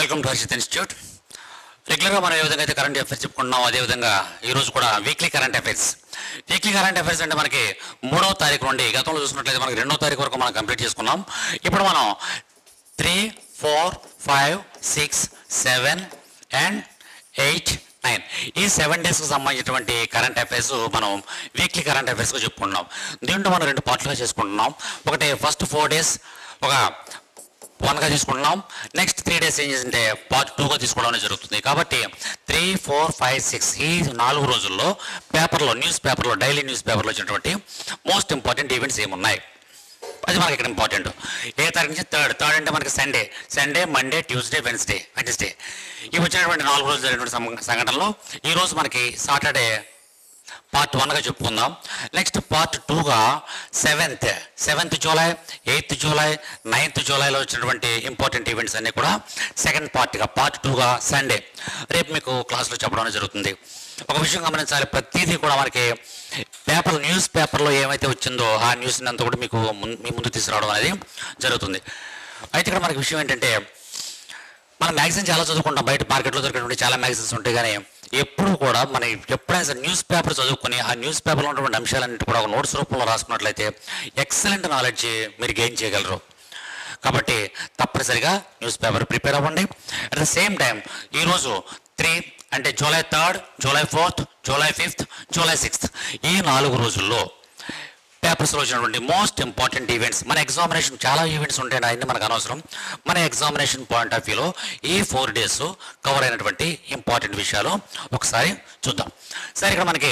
welcome to Harshith institute రెగ్యులర్గా మనం ఏ విధంగా అయితే కరెంట్ అఫైర్స్ చెప్పుకుంటున్నాం అదేవిధంగా ఈరోజు కూడా weekly current affairs weekly current affairs అంటే మనకి మూడవ తారీఖు నుండి గతంలో చూసినట్లయితే మనకి రెండో తారీఖు వరకు మనం కంప్లీట్ చేసుకున్నాం ఇప్పుడు మనం three four five six seven and eight nine ఈ సెవెన్ డేస్కి సంబంధించినటువంటి కరెంట్ అఫైర్స్ మనం వీక్లీ కరెంట్ అఫైర్స్గా చెప్పుకుంటున్నాం దీంట్లో మనం రెండు పార్ట్లుగా చేసుకుంటున్నాం ఒకటి ఫస్ట్ ఫోర్ డేస్ ఒక వన్గా తీసుకుంటున్నాం నెక్స్ట్ త్రీ డేస్ ఏం చేసింటే పార్ట్ టూగా తీసుకోవడం అనేది జరుగుతుంది కాబట్టి త్రీ ఫోర్ ఫైవ్ సిక్స్ ఈ నాలుగు రోజుల్లో పేపర్లో న్యూస్ పేపర్లో డైలీ న్యూస్ పేపర్లో వచ్చినటువంటి మోస్ట్ ఇంపార్టెంట్ ఈవెంట్స్ ఏమున్నాయి అది మనకి ఇక్కడ ఇంపార్టెంట్ ఏ తారీఖు నుంచి థర్డ్ థర్డ్ అంటే మనకి Sunday Sunday Monday Tuesday Wednesday Wednesday ఇవి వచ్చినటువంటి నాలుగు రోజులు జరిగినటువంటి సం- సంఘటనలో ఈ రోజు మనకి సాటర్డే పార్ట్ వన్గా చెప్పుకుందాం నెక్స్ట్ పార్ట్ టూగా seventh seventh July eighth July ninth జూలైలో వచ్చినటువంటి ఇంపార్టెంట్ ఈవెంట్స్ అన్నీ కూడా సెకండ్ పార్ట్గా పార్ట్ టూగా సండే రేపు మీకు క్లాస్లో చెప్పడం అనేది జరుగుతుంది ఒక విషయం గమనించాలి ప్రతిదీ కూడా మనకి పేపర్ న్యూస్ పేపర్లో ఏమైతే వచ్చిందో ఆ న్యూస్ అంతా కూడా మీకు ముం- మీ ముందు తీసుకురావడం అనేది జరుగుతుంది అయితే ఇక్కడ మనకి విషయం ఏంటంటే మన మ్యాగజైన్ చాలా చదువుకుంటాం బయట మార్కెట్లో దొరికేటువంటి చాలా మ్యాగజైన్స్ ఉంటాయి కానీ ఎప్పుడు కూడా మన ఎప్పుడైనా సరే న్యూస్ పేపర్ చదువుకొని ఆ న్యూస్ పేపర్లో ఉన్నటువంటి అంశాలన్నింటి కూడా ఒక నోట్స్ రూపంలో రాసుకున్నట్లయితే ఎక్సలెంట్ నాలెడ్జ్ మీరు గెయిన్ చేయగలరు కాబట్టి తప్పనిసరిగా న్యూస్ పేపర్ ప్రిపేర్ అవ్వండి అట్ ద సేమ్ టైం ఈరోజు త్రీ అంటే July third July fourth July fifth July sixth ఈ నాలుగు రోజుల్లో పేపర్స్లో వచ్చినటువంటి మోస్ట్ ఇంపార్టెంట్ ఈవెంట్స్ మన ఎగ్జామినేషన్ చాలా ఈవెంట్స్ ఉంటాయి అన్ని మనకు అనవసరం మన ఎగ్జామినేషన్ పాయింట్ ఆఫ్ వ్యూలో ఈ ఫోర్ డేస్ కవర్ అయినటువంటి ఇంపార్టెంట్ విషయాలు ఒకసారి చూద్దాం సరే ఇక్కడ మనకి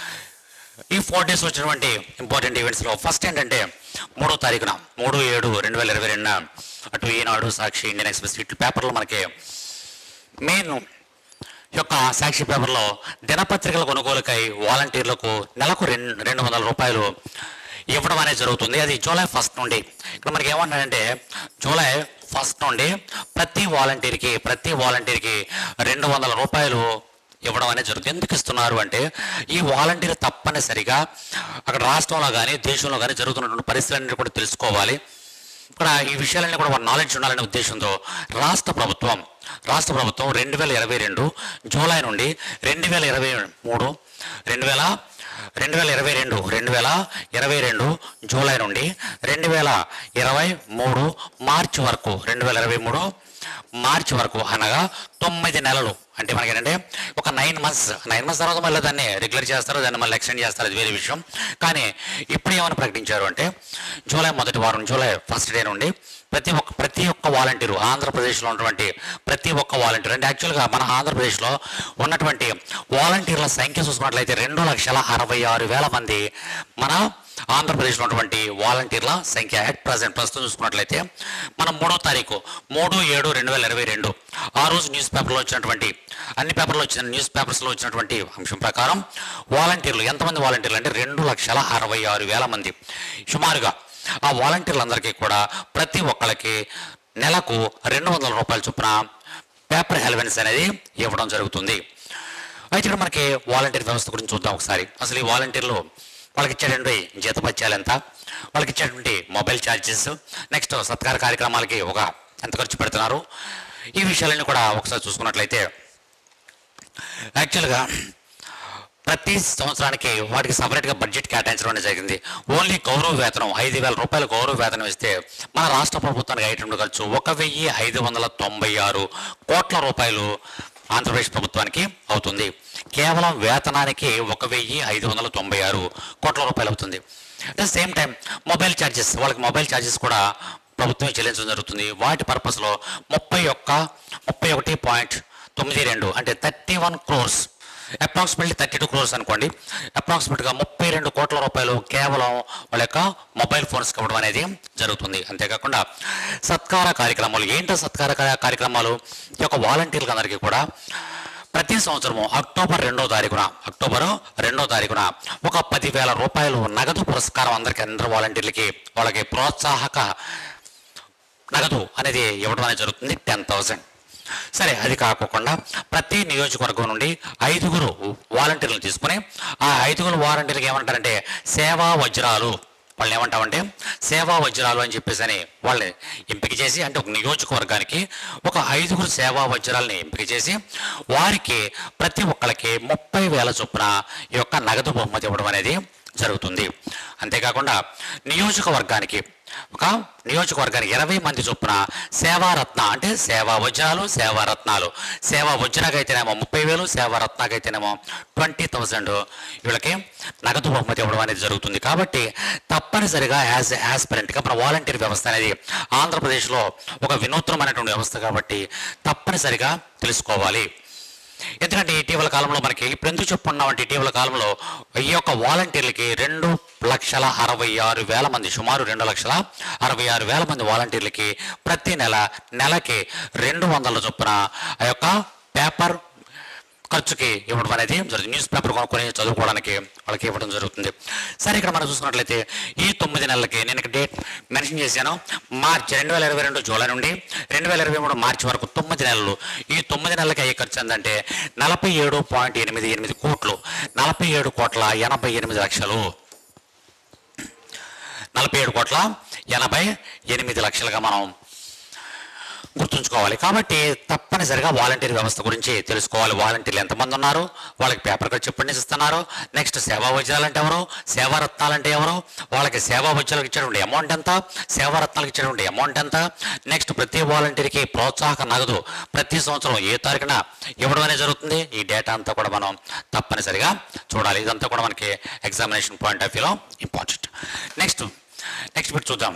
ఈ ఫోర్ డేస్ వచ్చినటువంటి ఇంపార్టెంట్ ఈవెంట్స్లో ఫస్ట్ ఏంటంటే మూడో తారీఖున మూడు ఏడు రెండు వేల ఇరవై రెండున అటు ఈనాడు సాక్షి ఇండియన్ ఎక్స్ప్రెస్ ఇట్లు పేపర్లో మనకి మెయిన్ యొక్క సాక్షి పేపర్లో దినపత్రికల కొనుగోలుకై వాలంటీర్లకు నెలకు రెండు రెండు వందల రూపాయలు ఇవ్వడం అనేది జరుగుతుంది అది జూలై ఫస్ట్ నుండి ఇక్కడ మనకి ఏమన్నాడంటే జూలై ఫస్ట్ నుండి ప్రతి వాలంటీర్కి ప్రతి వాలంటీర్కి రెండు వందల రూపాయలు ఇవ్వడం అనేది జరుగుతుంది ఎందుకు ఇస్తున్నారు అంటే ఈ వాలంటీర్ తప్పనిసరిగా అక్కడ రాష్ట్రంలో కానీ దేశంలో కానీ జరుగుతున్నటువంటి పరిస్థితులన్నీ కూడా తెలుసుకోవాలి ఇక్కడ ఈ విషయాలన్నీ కూడా ఒక నాలెడ్జ్ ఉండాలనే ఉద్దేశంతో రాష్ట్ర ప్రభుత్వం రాష్ట్ర ప్రభుత్వం రెండు వేల ఇరవై రెండు జూలై నుండి రెండు వేల ఇరవై మూడు రెండు వేల రెండు వేల ఇరవై రెండు రెండు వేల ఇరవై రెండు జూలై నుండి రెండు వేల ఇరవై మూడు మార్చి వరకు రెండు వేల ఇరవై మూడు మార్చి వరకు అనగా తొమ్మిది నెలలు అంటే మనకి ఏంటంటే ఒక నైన్ మంత్స్ నైన్ మంత్స్ తర్వాత మళ్ళీ దాన్ని రెగ్యులర్ చేస్తారు దాన్ని మళ్ళీ ఎక్స్టెండ్ చేస్తారు అది వేరే విషయం కానీ ఇప్పుడు ఏమైనా ప్రకటించారు అంటే జూలై మొదటి వారం జూలై ఫస్ట్ డే నుండి ప్రతి ఒక్క ప్రతి ఒక్క వాలంటీరు ఆంధ్రప్రదేశ్లో ఉన్నటువంటి ప్రతి ఒక్క వాలంటీర్ అంటే యాక్చువల్గా మన ఆంధ్రప్రదేశ్లో ఉన్నటువంటి వాలంటీర్ల సంఖ్య చూసుకున్నట్లయితే రెండు లక్షల అరవై ఆరు వేల మంది మన ఆంధ్రప్రదేశ్లో ఉన్నటువంటి వాలంటీర్ల సంఖ్య అట్ ప్రజెంట్ ప్రస్తుతం చూసుకున్నట్లయితే మనం మూడో తారీఖు మూడు ఏడు రెండు వేల ఇరవై రెండు ఆ రోజు న్యూస్ పేపర్లో వచ్చినటువంటి అన్ని పేపర్లో వచ్చిన న్యూస్ పేపర్స్లో వచ్చినటువంటి అంశం ప్రకారం వాలంటీర్లు ఎంతమంది వాలంటీర్లు అంటే రెండు లక్షల అరవై ఆరు వేల మంది సుమారుగా ఆ వాలంటీర్లందరికీ కూడా ప్రతి ఒక్కళ్ళకి నెలకు రెండు వందల రూపాయల చొప్పున పేపర్ హెల్వెన్స్ అనేది ఇవ్వడం జరుగుతుంది అయితే ఇక్కడ మనకి వాలంటీర్ వ్యవస్థ గురించి చూద్దాం ఒకసారి అసలు ఈ వాలంటీర్లు వాళ్ళకి ఇచ్చేటువంటి జీతపత్యాలు ఎంత వాళ్ళకి ఇచ్చేటువంటి మొబైల్ ఛార్జెస్ నెక్స్ట్ సత్కార కార్యక్రమాలకి ఒక ఎంత ఖర్చు పెడుతున్నారు ఈ విషయాలన్నీ కూడా ఒకసారి చూసుకున్నట్లయితే యాక్చువల్గా ప్రతి సంవత్సరానికి వాటికి సపరేట్గా బడ్జెట్ కేటాయించడం అనేది జరిగింది ఓన్లీ గౌరవ వేతనం ఐదు వేల రూపాయలు గౌరవ వేతనం ఇస్తే మన రాష్ట్ర ప్రభుత్వానికి అయ్యేటువంటి ఖర్చు ఒక వెయ్యి ఐదు వందల తొంభై ఆరు కోట్ల రూపాయలు ఆంధ్రప్రదేశ్ ప్రభుత్వానికి అవుతుంది కేవలం వేతనానికి ఒక వెయ్యి ఐదు వందల తొంభై ఆరు కోట్ల రూపాయలు అవుతుంది at the same time mobile charges వాళ్ళకి మొబైల్ ఛార్జెస్ కూడా ప్రభుత్వం చెల్లించడం జరుగుతుంది వాటి పర్పస్లో ముప్పై ఒక్క ముప్పై ఒకటి పాయింట్ తొమ్మిది రెండు అంటే thirty one crores approximately thirty two crores అనుకోండి అప్రాక్సిమేట్గా ముప్పై రెండు కోట్ల రూపాయలు కేవలం వాళ్ళ యొక్క మొబైల్ ఫోన్స్కి ఇవ్వడం అనేది జరుగుతుంది అంతేకాకుండా సత్కార కార్యక్రమాలు ఏంటో సత్కార కా- కార్యక్రమాలు ఈ యొక్క వాలంటీర్లకు అందరికీ కూడా ప్రతి సంవత్సరము అక్టోబర్ రెండో తారీఖున అక్టోబర్ రెండో తారీఖున ఒక పదివేల రూపాయలు నగదు పురస్కారం అందరికీ అందరు వాలంటీర్లకి వాళ్ళకి ప్రోత్సాహక నగదు అనేది ఇవ్వడం అనేది జరుగుతుంది టెన్ థౌసండ్ సరే అది కాకుండా ప్రతి నియోజకవర్గం నుండి ఐదుగురు వాలంటీర్లు తీసుకుని ఆ ఐదుగురు వాలంటీర్లకు ఏమంటారంటే సేవా వజ్రాలు వాళ్ళని ఏమంటామంటే సేవా వజ్రాలు అని చెప్పేసి అని వాళ్ళని ఎంపిక చేసి అంటే ఒక నియోజకవర్గానికి ఒక ఐదుగురు సేవా వజ్రాలని ఎంపిక చేసి వారికి ప్రతి ఒక్కరికి ముప్పై వేల చొప్పున ఈ యొక్క నగదు బహుమతి ఇవ్వడం అనేది జరుగుతుంది అంతేకాకుండా నియోజకవర్గానికి ఒక నియోజకవర్గానికి ఇరవై మంది చొప్పున సేవారత్న అంటే సేవా వజ్రాలు సేవారత్నాలు సేవా వజ్రాకైతేనేమో ముప్పై వేలు సేవారత్నాకైతేనేమో ట్వంటీ థౌజండ్ వీళ్ళకి నగదు బహుమతి ఇవ్వడం అనేది జరుగుతుంది కాబట్టి తప్పనిసరిగా యాజ్ యాస్పిరెంట్గా మన వాలంటీర్ వ్యవస్థ అనేది ఆంధ్రప్రదేశ్లో ఒక వినూత్నమైనటువంటి వ్యవస్థ కాబట్టి తప్పనిసరిగా తెలుసుకోవాలి ఎందుకంటే ఇటీవల కాలంలో మనకి ఇప్పుడు ఎందుకు చెప్పుకున్నామంటే ఇటీవల కాలంలో ఈ యొక్క వాలంటీర్లకి రెండు లక్షల అరవై ఆరు వేల మంది సుమారు రెండు లక్షల అరవై ఆరు వేల మంది వాలంటీర్లకి ప్రతి నెల నెలకి రెండు వందల చొప్పున ఆ యొక్క పేపర్ ఖర్చుకి ఇవ్వడం అనేది జరుగుతుంది న్యూస్ పేపర్ కొనుక్కొని చదువుకోవడానికి వాళ్ళకి ఇవ్వడం జరుగుతుంది సరే ఇక్కడ మనం చూసుకున్నట్లయితే ఈ తొమ్మిది నెలలకి నేను ఇక్కడ డేట్ మెన్షన్ చేశాను మార్చి రెండు వేల ఇరవై రెండు జూలై నుండి రెండు వేల ఇరవై మూడు మార్చి వరకు తొమ్మిది నెలలు ఈ తొమ్మిది నెలలకి అయ్యే ఖర్చు ఎంతంటే నలభై ఏడు పాయింట్ ఎనిమిది ఎనిమిది కోట్లు నలభై ఏడు కోట్ల ఎనభై ఎనిమిది లక్షలు నలభై ఏడు కోట్ల ఎనభై ఎనిమిది లక్షలుగా మనం గుర్తుంచుకోవాలి కాబట్టి తప్పనిసరిగా వాలంటీర్ వ్యవస్థ గురించి తెలుసుకోవాలి వాలంటీర్లు ఎంతమంది ఉన్నారు వాళ్ళకి పేపర్ ఖర్చు ఎప్పటి నుంచి ఇస్తున్నారు నెక్స్ట్ సేవా వజ్రాలు అంటే ఎవరు సేవారత్నాలు అంటే ఎవరు వాళ్ళకి సేవా వజ్రాలకు ఇచ్చేటువంటి అమౌంట్ ఎంత సేవారత్నాలకు ఇచ్చేటువంటి అమౌంట్ ఎంత నెక్స్ట్ ప్రతి వాలంటీర్కి ప్రోత్సాహక నగదు ప్రతి సంవత్సరం ఏ తారీఖున ఇవ్వడం అనేది జరుగుతుంది ఈ డేటా అంతా కూడా మనం తప్పనిసరిగా చూడాలి ఇదంతా కూడా మనకి ఎగ్జామినేషన్ పాయింట్ ఆఫ్ వ్యూలో ఇంపార్టెంట్ నెక్స్ట్ నెక్స్ట్ బిట్ చూద్దాం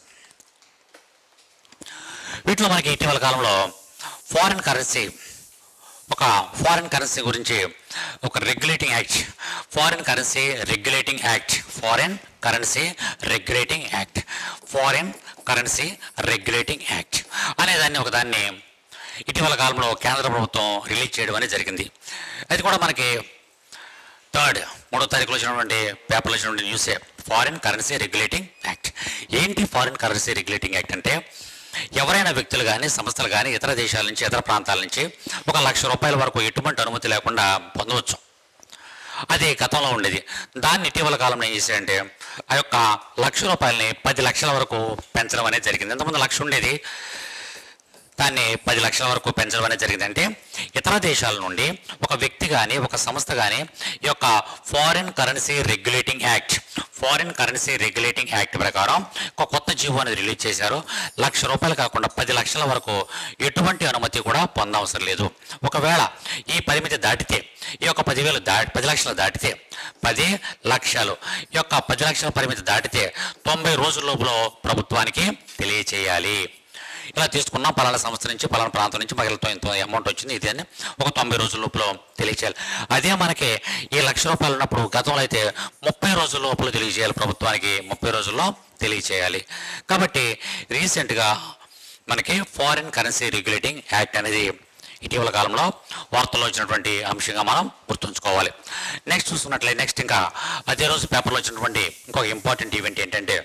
వీటిలో మనకి ఇటీవల కాలంలో ఫారిన్ కరెన్సీ ఒక ఫారిన్ కరెన్సీ గురించి ఒక regulating act foreign currency regulating act foreign currency regulating act foreign currency regulating act అనే దాన్ని ఒక దాన్ని ఇటీవల కాలంలో కేంద్ర ప్రభుత్వం రిలీజ్ చేయడం అనేది జరిగింది అది కూడా మనకి థర్డ్ మూడో తారీఖులో వచ్చినటువంటి పేపర్లో వచ్చినటువంటి న్యూసే ఫారిన్ కరెన్సీ రెగ్యులేటింగ్ యాక్ట్ ఏంటి ఫారిన్ కరెన్సీ రెగ్యులేటింగ్ యాక్ట్ అంటే ఎవరైనా వ్యక్తులు కానీ సంస్థలు కానీ ఇతర దేశాల నుంచి ఇతర ప్రాంతాల నుంచి ఒక లక్ష రూపాయల వరకు ఎటువంటి అనుమతి లేకుండా పొందవచ్చు అది గతంలో ఉండేది దాన్ని ఇటీవల కాలంలో ఏం చేశారంటే ఆ యొక్క లక్ష రూపాయలని పది లక్షల వరకు పెంచడం అనేది జరిగింది ఇంతకుముందు లక్ష ఉండేది దాన్ని పది లక్షల వరకు పెంచడం అనేది జరిగింది అంటే ఇతర దేశాల నుండి ఒక వ్యక్తి కానీ ఒక సంస్థ కానీ ఈ యొక్క foreign currency regulating act foreign currency regulating act ప్రకారం ఒక కొత్త జీవో అనేది రిలీజ్ చేశారు లక్ష రూపాయలు కాకుండా పది లక్షల వరకు ఎటువంటి అనుమతి కూడా పొందవసరం లేదు ఒకవేళ ఈ పరిమితి దాటితే ఈ యొక్క పదివేలు దాటి పది లక్షలు దాటితే పది లక్షలు ఈ యొక్క పది లక్షల పరిమితి దాటితే తొంభై రోజుల లోపల ప్రభుత్వానికి తెలియచేయాలి ఇలా తీసుకున్నాం పలానా సంస్థ నుంచి పలానా ప్రాంతం నుంచి మహిళతో ఇంత అమౌంట్ వచ్చింది ఇది అని ఒక తొంభై రోజుల లోపల తెలియచేయాలి అదే మనకి ఈ లక్ష రూపాయలు ఉన్నప్పుడు గతంలో అయితే ముప్పై రోజుల లోపల తెలియజేయాలి ప్రభుత్వానికి ముప్పై రోజుల్లో తెలియచేయాలి కాబట్టి రీసెంట్గా మనకి ఫారిన్ కరెన్సీ రెగ్యులేటింగ్ యాక్ట్ అనేది ఇటీవల కాలంలో వార్తల్లో వచ్చినటువంటి అంశంగా మనం గుర్తుంచుకోవాలి నెక్స్ట్ చూసుకున్నట్లయితే నెక్స్ట్ ఇంకా అదే రోజు పేపర్లో వచ్చినటువంటి ఇంకొక ఇంపార్టెంట్ ఈవెంట్ ఏంటంటే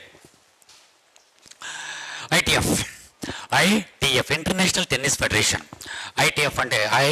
ITF ITF International Tennis Federation ITF అంటే I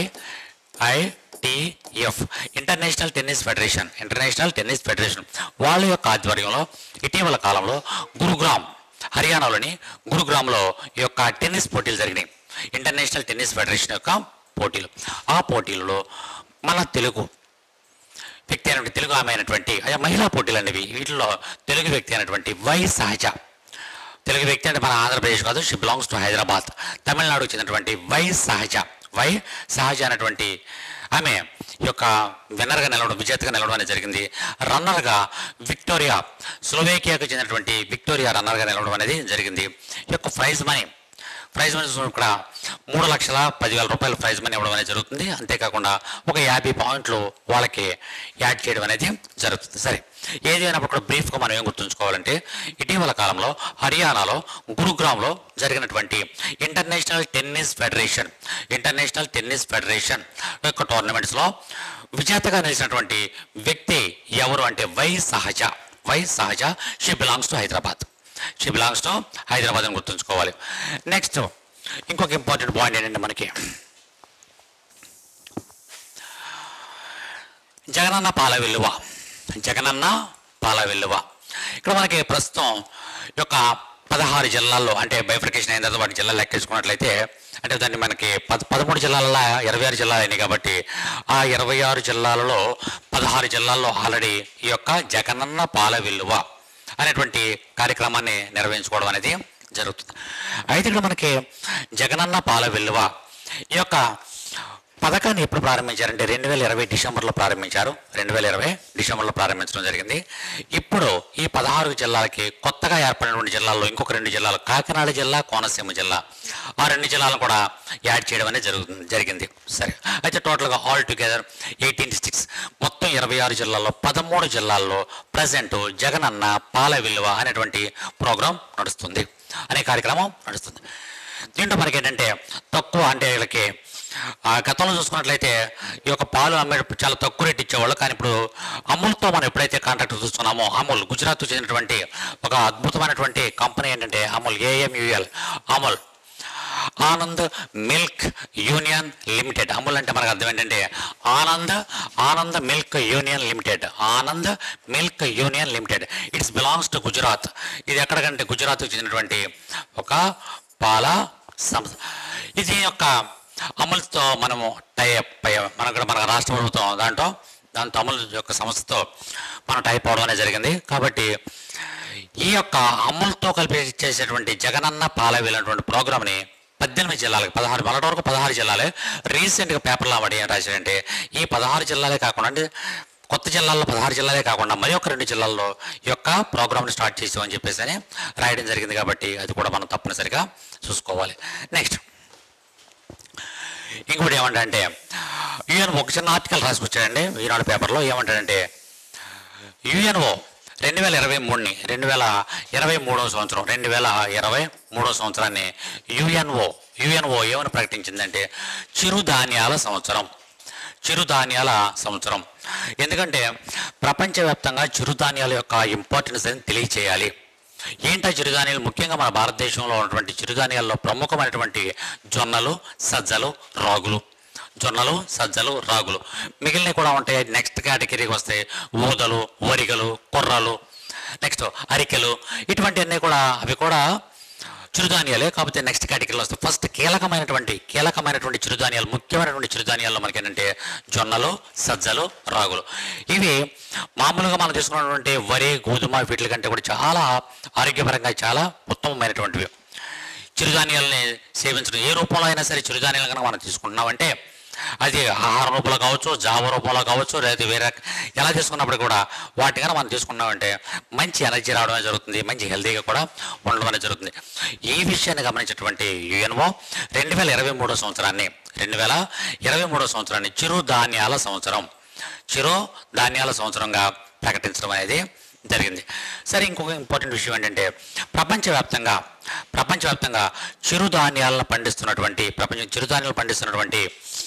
ITF International Tennis Federation International Tennis Federation వాళ్ళ యొక్క ఆధ్వర్యంలో ఇటీవల కాలంలో గురుగ్రామ్ హర్యానాలోని గురుగ్రామ్లో ఈ యొక్క టెన్నిస్ పోటీలు జరిగినాయి ఇంటర్నేషనల్ టెన్నిస్ ఫెడరేషన్ యొక్క పోటీలు ఆ పోటీలలో మన తెలుగు వ్యక్తి అయినటువంటి తెలుగు ఆమె అయినటువంటి అయ్యా మహిళా పోటీలు అనేవి వీటిలో తెలుగు వ్యక్తి అయినటువంటి వై సహజ తెలుగు వ్యక్తి అంటే మన ఆంధ్రప్రదేశ్ కాదు షీ బిలాంగ్స్ టు హైదరాబాద్ తమిళనాడుకు చెందినటువంటి వై సహజ వై సహజ అనేటువంటి ఆమె ఈ యొక్క విన్నర్గా నిలవడం విజేతగా నిలవడం అనేది జరిగింది రన్నర్గా విక్టోరియా స్లోవేకియాకు చెందినటువంటి విక్టోరియా రన్నర్గా నిలవడం అనేది జరిగింది ఈ యొక్క ప్రైజ్ మనీ ప్రైజ్ మనీ చూసుకుని ఇక్కడ మూడు లక్షల పదివేల రూపాయల ప్రైజ్ మనీ ఇవ్వడం అనేది జరుగుతుంది అంతేకాకుండా ఒక యాభై పాయింట్లు వాళ్ళకి యాడ్ చేయడం అనేది జరుగుతుంది సరే ఏది అయినప్పుడు కూడా బ్రీఫ్గా మనం ఏం గుర్తుంచుకోవాలంటే ఇటీవల కాలంలో హర్యానాలో గురుగ్రామ్లో జరిగినటువంటి International Tennis Federation International Tennis Federation యొక్క టోర్నమెంట్స్లో విజేతగా నిలిచినటువంటి వ్యక్తి ఎవరు అంటే why Sahaja Y Sahaja she belongs to Hyderabad she belongs to Hyderabad అని గుర్తుంచుకోవాలి నెక్స్ట్ ఇంకొక ఇంపార్టెంట్ పాయింట్ ఏంటంటే మనకి జగనన్న పాల వెల్లువ జగనన్న పాల వెల్లువ ఇక్కడ మనకి ప్రస్తుతం ఈ యొక్క పదహారు జిల్లాల్లో అంటే బైఫర్కేషన్ అయిన తర్వాత వాటి జిల్లాలు లెక్కేసుకున్నట్లయితే అంటే దాన్ని మనకి పద పదమూడు జిల్లాలలో ఇరవై ఆరు జిల్లాలు అయినాయి కాబట్టి ఆ ఇరవై ఆరు జిల్లాలలో పదహారు జిల్లాల్లో ఆల్రెడీ ఈ యొక్క జగనన్న పాల విలువ అనేటువంటి కార్యక్రమాన్ని నిర్వహించుకోవడం అనేది జరుగుతుంది అయితే ఇక్కడ మనకి జగనన్న పాల విలువ ఈ యొక్క పథకాన్ని ఎప్పుడు ప్రారంభించారంటే రెండు వేల ఇరవై డిసెంబర్లో ప్రారంభించారు రెండు వేల ఇరవై డిసెంబర్లో ప్రారంభించడం జరిగింది ఇప్పుడు ఈ పదహారు జిల్లాలకి కొత్తగా ఏర్పడినటువంటి జిల్లాల్లో ఇంకొక రెండు జిల్లాలు కాకినాడ జిల్లా కోనసీమ జిల్లా ఆ రెండు జిల్లాలను కూడా యాడ్ చేయడం అనేది జరుగుతుంది జరిగింది సరే అయితే టోటల్గా ఆల్ టుగెదర్ ఎయిటీన్ డిస్టిక్స్ మొత్తం ఇరవై ఆరు జిల్లాల్లో పదమూడు జిల్లాల్లో ప్రజెంట్ జగనన్న పాల విలువ అనేటువంటి ప్రోగ్రాం నడుస్తుంది అనే కార్యక్రమం నడుస్తుంది దీంట్లో మనకి ఏంటంటే తక్కువ అంటే వీళ్ళకి ఆ గతంలో చూసుకున్నట్లయితే ఈ యొక్క పాలు అమ్మే చాలా తక్కువ రేట్ ఇచ్చేవాళ్ళు కానీ ఇప్పుడు అమూల్తో మనం ఎప్పుడైతే కాంట్రాక్ట్ చూస్తున్నామో అమూల్ గుజరాత్ చెందినటువంటి ఒక అద్భుతమైనటువంటి కంపెనీ ఏంటంటే Amul A M U L Amul Anand Milk Union Limited Amul అంటే మనకు అర్థం ఏంటంటే Anand Anand Milk Union Limited Anand Milk Union Limited it's belongs to Gujarat ఇది ఎక్కడికంటే గుజరాత్కు చెందినటువంటి ఒక పాల సంస్థ ఇది యొక్క అమలుతో మనము టైప్ అయ్యాం మన కూడా మన రాష్ట్ర ప్రభుత్వం దాంట్లో దాంతో అమలు యొక్క సంస్థతో మనం టైప్ అవడం అనేది జరిగింది కాబట్టి ఈ యొక్క అమలుతో కలిపి చేసేటువంటి జగనన్న పాల వీలైనటువంటి ప్రోగ్రామ్ని పద్దెనిమిది జిల్లాలకు పదహారు మొదటి వరకు పదహారు జిల్లాలే రీసెంట్గా పేపర్లో అమ్మడి ఏం రాశారంటే ఈ పదహారు జిల్లాలే కాకుండా అంటే కొత్త జిల్లాల్లో పదహారు జిల్లాలే కాకుండా మరి ఒక రెండు జిల్లాల్లో ఈ యొక్క ప్రోగ్రామ్ని స్టార్ట్ చేసామని చెప్పేసి అని రాయడం జరిగింది కాబట్టి అది కూడా మనం తప్పనిసరిగా చూసుకోవాలి నెక్స్ట్ ఇంకోటి ఏమంటే యుఎన్ ఒక చిన్న ఆర్టికల్ రాసుకొచ్చాడండి ఈనాడు పేపర్లో ఏమంటాడంటే యుఎన్ఓ రెండు వేల ఇరవై మూడుని రెండు వేల ఇరవై మూడవ సంవత్సరం రెండు వేల ఇరవై మూడవ సంవత్సరాన్ని యుఎన్ఓ యుఎన్ఓ ఏమని ప్రకటించిందంటే చిరుధాన్యాల సంవత్సరం చిరుధాన్యాల సంవత్సరం ఎందుకంటే ప్రపంచవ్యాప్తంగా చిరుధాన్యాల యొక్క ఇంపార్టెన్స్ అని తెలియచేయాలి ఏంటా చిరుధాన్యాలు ముఖ్యంగా మన భారతదేశంలో ఉన్నటువంటి చిరుధాన్యాల్లో ప్రముఖమైనటువంటి జొన్నలు సజ్జలు రాగులు జొన్నలు సజ్జలు రాగులు మిగిలినవి కూడా ఉంటాయి నెక్స్ట్ కేటగిరీకి వస్తాయి ఊదలు వరిగలు కొర్రలు నెక్స్ట్ అరికెలు ఇటువంటివన్నీ కూడా అవి కూడా చిరుధాన్యాలే కాకపోతే నెక్స్ట్ కేటగిరీలో వస్తాయి ఫస్ట్ కీలకమైనటువంటి కీలకమైనటువంటి చిరుధాన్యాలు ముఖ్యమైనటువంటి చిరుధాన్యాల్లో మనకి ఏంటంటే జొన్నలు సజ్జలు రాగులు ఇవి మామూలుగా మనం తీసుకున్నటువంటి వరి గోధుమ వీటి కంటే కూడా చాలా ఆరోగ్యపరంగా చాలా ఉత్తమమైనటువంటివి చిరుధాన్యాలని సేవించడం ఏ రూపంలో అయినా సరే చిరుధాన్యాలు కనుక మనం తీసుకుంటున్నామంటే అది ఆహార రూపంలో కావచ్చు జావ రూపంలో కావచ్చు లేదా వేరే ఎలా తీసుకున్నప్పుడు కూడా వాటి కనుక మనం తీసుకున్నామంటే మంచి ఎనర్జీ రావడమే జరుగుతుంది మంచి హెల్తీగా కూడా ఉండడం అనేది జరుగుతుంది ఈ విషయాన్ని గమనించినటువంటి యుఎన్ఓ రెండు వేల ఇరవై మూడో సంవత్సరాన్ని రెండు వేల ఇరవై మూడో సంవత్సరాన్ని చిరుధాన్యాల సంవత్సరం చిరు ధాన్యాల సంవత్సరంగా ప్రకటించడం అనేది జరిగింది సరే ఇంకొక ఇంపార్టెంట్ విషయం ఏంటంటే ప్రపంచవ్యాప్తంగా ప్రపంచవ్యాప్తంగా చిరుధాన్యాలను పండిస్తున్నటువంటి ప్రపంచం చిరుధాన్యాలు పండిస్తున్నటువంటి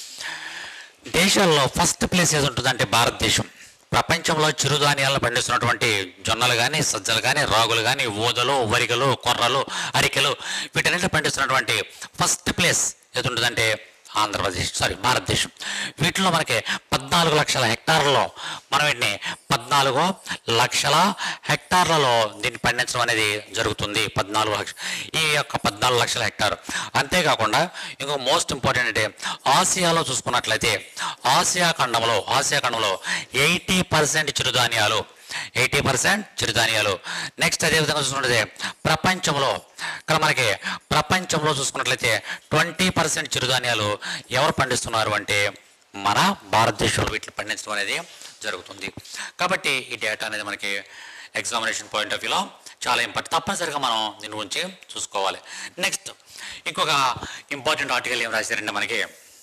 దేశాల్లో ఫస్ట్ ప్లేస్ ఏది ఉంటుందంటే భారతదేశం ప్రపంచంలో చిరుధాన్యాలను పండిస్తున్నటువంటి జొన్నలు కానీ సజ్జలు కానీ రాగులు కానీ ఊదలు వరిగలు కొర్రలు అరికెలు వీటన్నిటిని పండిస్తున్నటువంటి ఫస్ట్ ప్లేస్ ఏది ఉంటుందంటే ఆంధ్రప్రదేశ్ సారీ భారతదేశం వీటిలో మనకి పద్నాలుగు లక్షల హెక్టార్లలో మనం వీటిని పద్నాలుగు లక్షల హెక్టార్లలో దీన్ని పండించడం అనేది జరుగుతుంది పద్నాలుగు లక్ష ఈ యొక్క పద్నాలుగు లక్షల హెక్టార్ అంతేకాకుండా ఇంకో మోస్ట్ ఇంపార్టెంట్ అంటే ఆసియాలో చూసుకున్నట్లయితే ఆసియా ఖండంలో ఆసియా ఖండంలో ఎయిటీ పర్సెంట్ చిరుధాన్యాలు ఎయిటీ పర్సెంట్ చిరుధాన్యాలు నెక్స్ట్ అదేవిధంగా చూసుకున్నట్లయితే ప్రపంచంలో ఇక్కడ మనకి ప్రపంచంలో చూసుకున్నట్లయితే ట్వంటీ పర్సెంట్ చిరుధాన్యాలు ఎవరు పండిస్తున్నారు అంటే మన భారతదేశంలో వీటిని పండించడం అనేది జరుగుతుంది కాబట్టి ఈ డేటా అనేది మనకి ఎగ్జామినేషన్ పాయింట్ ఆఫ్ వ్యూలో చాలా ఇంపార్టెంట్ తప్పనిసరిగా మనం దీని గురించి చూసుకోవాలి నెక్స్ట్ ఇంకొక ఇంపార్టెంట్ ఆర్టికల్ ఏం రాశారంటే మనకి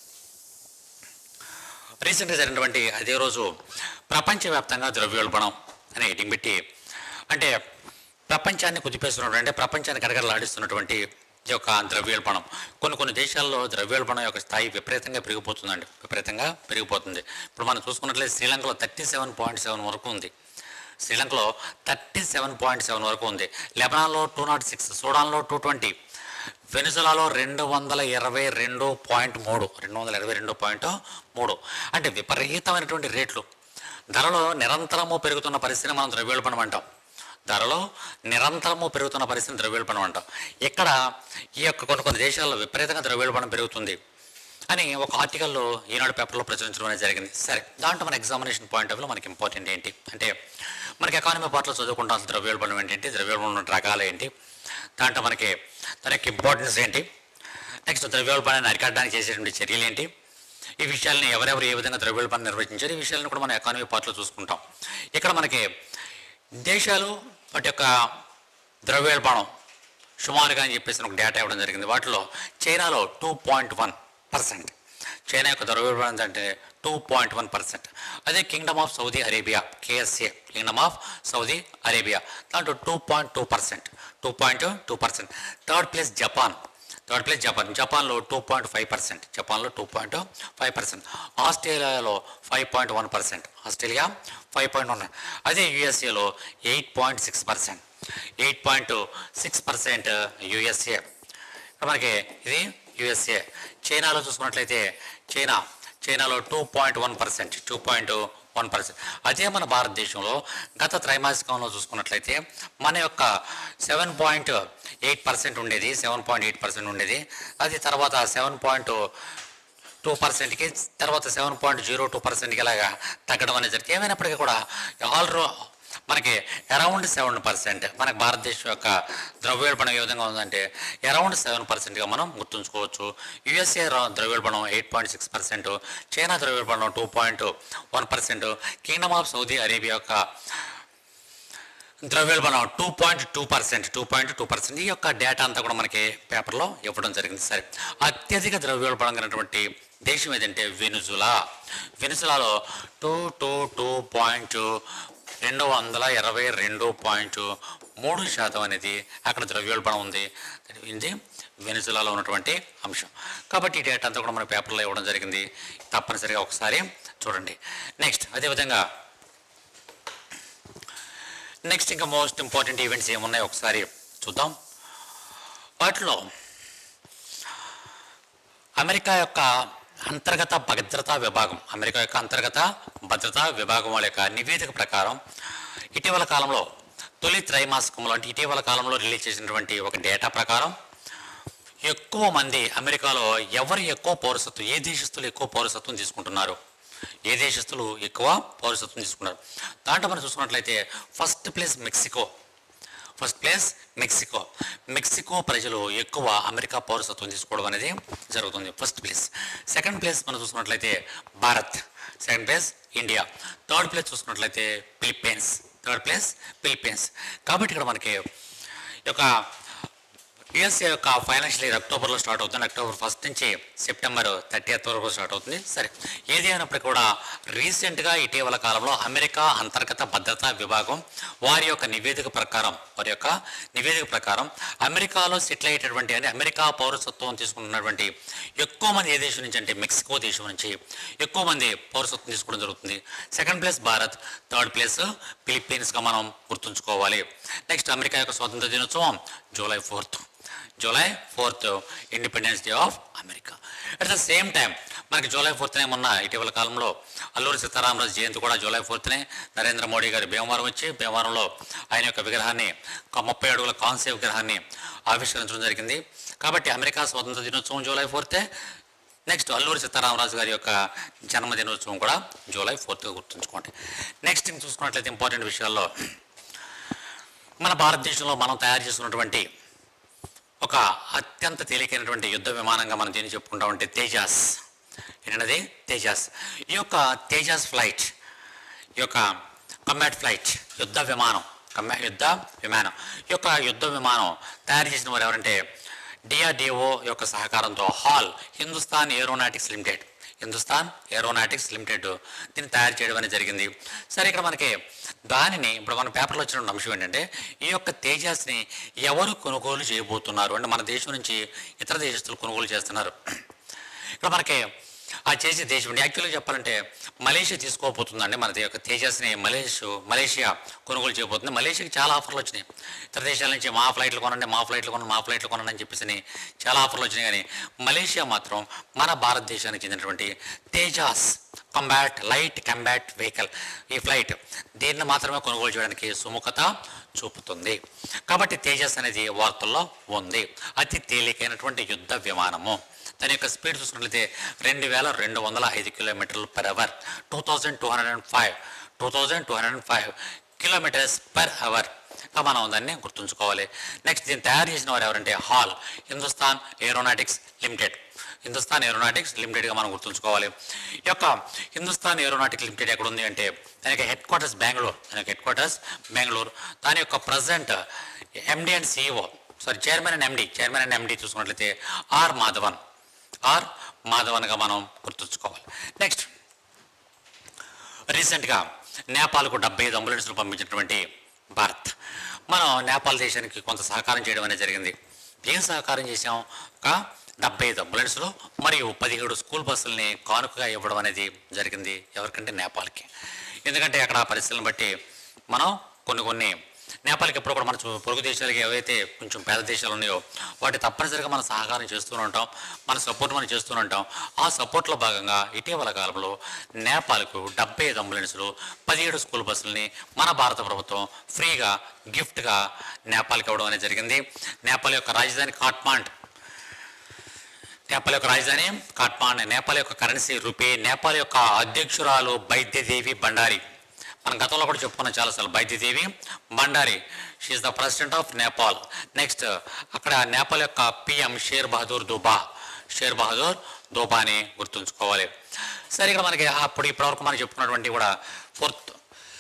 రీసెంట్గా జరిగినటువంటి అదే రోజు ప్రపంచవ్యాప్తంగా ద్రవ్యోల్బణం అనే హెడ్డింగ్ పెట్టి అంటే ప్రపంచాన్ని కుదిపేస్తున్నటువంటి అంటే ప్రపంచాన్ని గడగడలాడిస్తున్నటువంటి ఈ యొక్క ద్రవ్యోల్బణం కొన్ని కొన్ని దేశాల్లో ద్రవ్యోల్బణం యొక్క స్థాయి విపరీతంగా పెరిగిపోతుందండి విపరీతంగా పెరిగిపోతుంది ఇప్పుడు మనం చూసుకున్నట్లయితే శ్రీలంకలో థర్టీ సెవెన్ పాయింట్ సెవెన్ వరకు ఉంది శ్రీలంకలో థర్టీ సెవెన్ పాయింట్ సెవెన్ వరకు ఉంది లెబనాన్లో టూ నాట్ సిక్స్ సూడాన్లో టూ ట్వంటీ వెనుజులాలో రెండు వందల ఇరవై రెండు పాయింట్ మూడు రెండు వందల ఇరవై రెండు పాయింట్ మూడు అంటే విపరీతమైనటువంటి రేట్లు ధరలు నిరంతరము పెరుగుతున్న పరిస్థితిని మనం ద్రవ్యోల్బణం అంటాం ధరలో నిరంతరము పెరుగుతున్న పరిస్థితిని ద్రవ్యోల్బణం అంటాం ఇక్కడ ఈ యొక్క కొన్ని కొన్ని దేశాల్లో విపరీతంగా ద్రవ్యోల్బణం పెరుగుతుంది అని ఒక ఆర్టికల్లో ఈనాడు పేపర్లో ప్రచురించడం అనేది జరిగింది సరే దాంట్లో మన ఎగ్జామినేషన్ పాయింట్ ఆఫ్ వ్యూ మనకి ఇంపార్టెంట్ ఏంటి అంటే మనకి ఎకానమీ పార్ట్లో చదువుకుంటాం అసలు ద్రవ్యోల్బణం ఏంటి ద్రవ్యోల్బణం రకాలు ఏంటి దాంట్లో మనకి దాని యొక్క ఇంపార్టెన్స్ ఏంటి నెక్స్ట్ ద్రవ్యోల్బణాన్ని అరికట్టడానికి చేసేటువంటి చర్యలు ఏంటి ఈ విషయాల్ని ఎవరెవరు ఏ విధంగా ద్రవ్యోల్బణం నిర్వహించారు ఈ విషయాలను కూడా మనం ఎకానమీ పార్ట్లో చూసుకుంటాం ఇక్కడ మనకి దేశాలు వాటి యొక్క ద్రవ్యోల్బణం సుమారుగా అని చెప్పేసి ఒక డేటా ఇవ్వడం జరిగింది వాటిలో చైనాలో two point one percent China యొక్క ద్రవ్యోల్బణం అంటే టూ పాయింట్ వన్ పర్సెంట్ అదే Kingdom of Saudi Arabia KSA Kingdom of Saudi Arabia దాంట్లో two point two percent two point two percent third place Japan third place Japan జపాన్లో two point five percent జపాన్లో two point five percent ఆస్ట్రేలియాలో five point one percent Australia five point one అదే యుఎస్ఏలో eight point six percent eight point six percent USA మనకి ఇది USA చైనాలో చూసుకున్నట్లయితే China చైనాలో two point one percent two point one percent అదే మన భారతదేశంలో గత త్రైమాసికంలో చూసుకున్నట్లయితే మన యొక్క సెవెన్ పాయింట్ ఎయిట్ పర్సెంట్ ఉండేది సెవెన్ పాయింట్ ఎయిట్ పర్సెంట్ ఉండేది అది తర్వాత సెవెన్ పాయింట్ టూ పర్సెంట్కి తర్వాత సెవెన్ పాయింట్ జీరో టూ పర్సెంట్కి ఇలాగా తగ్గడం అనేది జరిగింది ఏమైనప్పటికీ కూడా ఆల్ రో మనకి అరౌండ్ సెవెన్ పర్సెంట్ మనకి భారతదేశం యొక్క ద్రవ్యోల్బణం ఏ విధంగా ఉందంటే అరౌండ్ సెవెన్ పర్సెంట్గా మనం గుర్తుంచుకోవచ్చు యుఎస్ఏ ద్రవ్యోల్బణం eight point six percent China ద్రవ్యోల్బణం two point one percent Kingdom of Saudi Arabia యొక్క ద్రవ్యోల్బణం two point two percent two point two percent ఈ యొక్క డేటా అంతా కూడా మనకి పేపర్లో ఇవ్వడం జరిగింది సరే అత్యధిక ద్రవ్యోల్బణం కలిగినటువంటి దేశం ఏదంటే వెనుజులా వెనుజులాలో టూ టూ టూ పాయింట్ రెండు వందల ఇరవై రెండు పాయింట్ మూడు శాతం అనేది అక్కడ ద్రవ్యోల్బణం ఉంది ఇది వెనుజులాలో ఉన్నటువంటి అంశం కాబట్టి ఈ డేటా అంతా కూడా మన పేపర్లో ఇవ్వడం జరిగింది తప్పనిసరిగా ఒకసారి చూడండి నెక్స్ట్ అదేవిధంగా నెక్స్ట్ ఇంకా మోస్ట్ ఇంపార్టెంట్ ఈవెంట్స్ ఏమున్నాయో ఒకసారి చూద్దాం వాటిలో అమెరికా యొక్క అంతర్గత భద్రతా విభాగం అమెరికా యొక్క అంతర్గత భద్రతా విభాగం వాళ్ళ యొక్క నివేదిక ప్రకారం ఇటీవల కాలంలో తొలి త్రైమాసికంలో అంటే ఇటీవల కాలంలో రిలీజ్ చేసినటువంటి ఒక డేటా ప్రకారం ఎక్కువ మంది అమెరికాలో ఎవరు ఎక్కువ పౌరసత్వం ఏ దేశస్తులు ఎక్కువ పౌరసత్వం తీసుకుంటున్నారు ఏ దేశస్తులు ఎక్కువ పౌరసత్వం తీసుకున్నారు దాంట్లో మనం చూసుకున్నట్లయితే first place Mexico first place Mexico Mexico ప్రజలు ఎక్కువ అమెరికా పౌరసత్వం తీసుకోవడం అనేది జరుగుతుంది ఫస్ట్ ప్లేస్ సెకండ్ ప్లేస్ మనం చూసుకున్నట్లయితే Bharat second place India third place చూసుకున్నట్లయితే ఫిలిప్పీన్స్ థర్డ్ ప్లేస్ ఫిలిప్పీన్స్ కాబట్టి ఇక్కడ మనకి ఈ యొక్క యుఎస్ఏ యొక్క ఫైనాన్షియల్ ఇయర్ అక్టోబర్లో స్టార్ట్ అవుతుంది అక్టోబర్ ఫస్ట్ నుంచి సెప్టెంబర్ థర్టీ వరకు స్టార్ట్ అవుతుంది సరే ఏది అయినప్పటికీ కూడా రీసెంట్గా ఇటీవల కాలంలో అమెరికా అంతర్గత భద్రతా విభాగం వారి యొక్క నివేదిక ప్రకారం వారి యొక్క నివేదిక ప్రకారం అమెరికాలో సెటిల్ అయ్యేటటువంటి అంటే అమెరికా పౌరసత్వం తీసుకుంటున్నటువంటి ఎక్కువ మంది ఏ దేశం నుంచి అంటే మెక్సికో దేశం నుంచి ఎక్కువ మంది పౌరసత్వం తీసుకోవడం జరుగుతుంది second place Bharat third place ఫిలిప్పీన్స్గా మనం గుర్తుంచుకోవాలి నెక్స్ట్ అమెరికా యొక్క స్వాతంత్ర దినోత్సవం July fourth July fourth independence day of America at the same time మనకి జూలై ఫోర్త్నే మొన్న ఇటీవల కాలంలో అల్లూరి సీతారామరాజు జయంతి కూడా జూలై ఫోర్త్నే నరేంద్ర మోడీ గారు భీమవరం వచ్చి భీమవరంలో ఆయన యొక్క విగ్రహాన్ని ఒక ముప్పై అడుగుల కాన్సే విగ్రహాన్ని ఆవిష్కరించడం జరిగింది కాబట్టి అమెరికా స్వాతంత్ర దినోత్సవం జూలై ఫోర్తే నెక్స్ట్ అల్లూరి సీతారామరాజు గారి యొక్క జన్మదినోత్సవం కూడా జూలై ఫోర్త్గా గుర్తుంచుకోండి నెక్స్ట్ ఇంక చూసుకున్నట్లయితే ఇంపార్టెంట్ విషయాల్లో మన భారతదేశంలో మనం తయారు చేసుకున్నటువంటి ఒక అత్యంత తేలికైనటువంటి యుద్ధ విమానంగా మనం దీన్ని చెప్పుకుంటామంటే తేజాస్ ఏంటది తేజాస్ ఈ యొక్క తేజాస్ ఫ్లైట్ ఈ యొక్క కమ్బాట్ ఫ్లైట్ యుద్ధ విమానం కమ్మా యుద్ధ విమానం ఈ యొక్క యుద్ధ విమానం తయారు చేసిన వారు ఎవరంటే డిఆర్డిఓ యొక్క సహకారంతో HAL Hindustan Aeronautics Limited Hindustan Aeronautics Limited దీన్ని తయారు చేయడం అనేది జరిగింది సరే ఇక్కడ మనకి దానిని ఇప్పుడు మన పేపర్లో వచ్చిన అంశం ఏంటంటే ఈ యొక్క తేజస్ని ఎవరు కొనుగోలు చేయబోతున్నారు అంటే మన దేశం నుంచి ఇతర దేశస్తులు కొనుగోలు చేస్తున్నారు ఇక్కడ మనకి ఆ చేసే దేశం యాక్చువల్గా చెప్పాలంటే మలేషియా తీసుకోబోతుందండి మన యొక్క తేజస్ని మలేషియా మలేషియా కొనుగోలు చేయబోతుంది మలేషియాకి చాలా ఆఫర్లు వచ్చినాయి ఇతర దేశాల నుంచి మా ఫ్లైట్లు కొనండి మా ఫ్లైట్లు కొనండి మా ఫ్లైట్లు కొనండి అని చెప్పేసి చాలా ఆఫర్లు వచ్చినాయి కానీ మలేషియా మాత్రం మన భారతదేశానికి చెందినటువంటి Tejas combat light combat vehicle ఈ ఫ్లైట్ దీన్ని మాత్రమే కొనుగోలు చేయడానికి సుముఖత చూపుతుంది కాబట్టి తేజస్ అనేది వార్తల్లో ఉంది అతి తేలికైనటువంటి యుద్ధ విమానము దాని యొక్క స్పీడ్ చూసుకున్నట్లయితే రెండు వేల రెండు వందల ఐదు కిలోమీటర్లు per hour two thousand two hundred and five two thousand two hundred and five kilometres per hour మనం దాన్ని గుర్తుంచుకోవాలి నెక్స్ట్ దీన్ని తయారు చేసిన వారు ఎవరంటే HAL Hindustan Aeronautics Limited Hindustan Aeronautics లిమిటెడ్గా మనం గుర్తుంచుకోవాలి ఈ యొక్క హిందుస్థాన్ ఏరోనాటిక్స్ లిమిటెడ్ ఎక్కడ ఉంది అంటే దాని యొక్క హెడ్ క్వార్టర్స్ బెంగళూరు దాని యొక్క హెడ్ క్వార్టర్స్ బెంగళూరు దాని యొక్క present MD and CEO sorry chairman and MD chairman and MD చూసుకున్నట్లయితే ఆర్ మాధవన్ ఆర్ మాధవన్గా మనం గుర్తుంచుకోవాలి నెక్స్ట్ రీసెంట్గా నేపాల్కు డెబ్బై ఐదు అంబులెన్స్లు పంపించినటువంటి భారత్ మనం నేపాల్ దేశానికి కొంత సహకారం చేయడం అనేది జరిగింది ఏం సహకారం చేశాం ఒక డెబ్బై ఐదు అంబులెన్స్లు మరియు పదిహేడు స్కూల్ బస్సుల్ని కానుకగా ఇవ్వడం అనేది జరిగింది ఎవరికంటే నేపాల్కి ఎందుకంటే అక్కడ పరిస్థితులను బట్టి మనం కొన్ని కొన్ని నేపాల్కి ఎప్పుడు కూడా మన చు- పొరుగు దేశాలకి ఏవైతే కొంచెం పేద దేశాలు ఉన్నాయో వాటి తప్పనిసరిగా మనం సహకారం చేస్తూనే ఉంటాం మన సపోర్ట్ మనం చేస్తూనే ఉంటాం ఆ సపోర్ట్లో భాగంగా ఇటీవల కాలంలో నేపాల్కు డెబ్బై ఐదు అంబులెన్సులు పదిహేడు స్కూల్ బస్సులని మన భారత ప్రభుత్వం ఫ్రీగా గిఫ్ట్గా నేపాల్కి ఇవ్వడం అనేది జరిగింది నేపాల్ యొక్క రాజధాని కాట్మాండ్ నేపాల్ యొక్క రాజధాని కాట్మాండ్ నేపాల్ యొక్క కరెన్సీ రూపే నేపాల్ యొక్క అధ్యక్షురాలు బైద్యదేవి బండారి మనం గతంలో కూడా చెప్పుకున్నాం చాలాసార్లు Bidyadevi Bhandari she the president of Nepal next అక్కడ నేపాల్ యొక్క పిఎం షేర్ బహదూర్ దుబా షేర్ బహదూర్ దుబా అని గుర్తుంచుకోవాలి సరే ఇక్కడ మనకి అప్పుడు ఇప్పటివరకు మనం చెప్పుకున్నటువంటి కూడా ఫోర్త్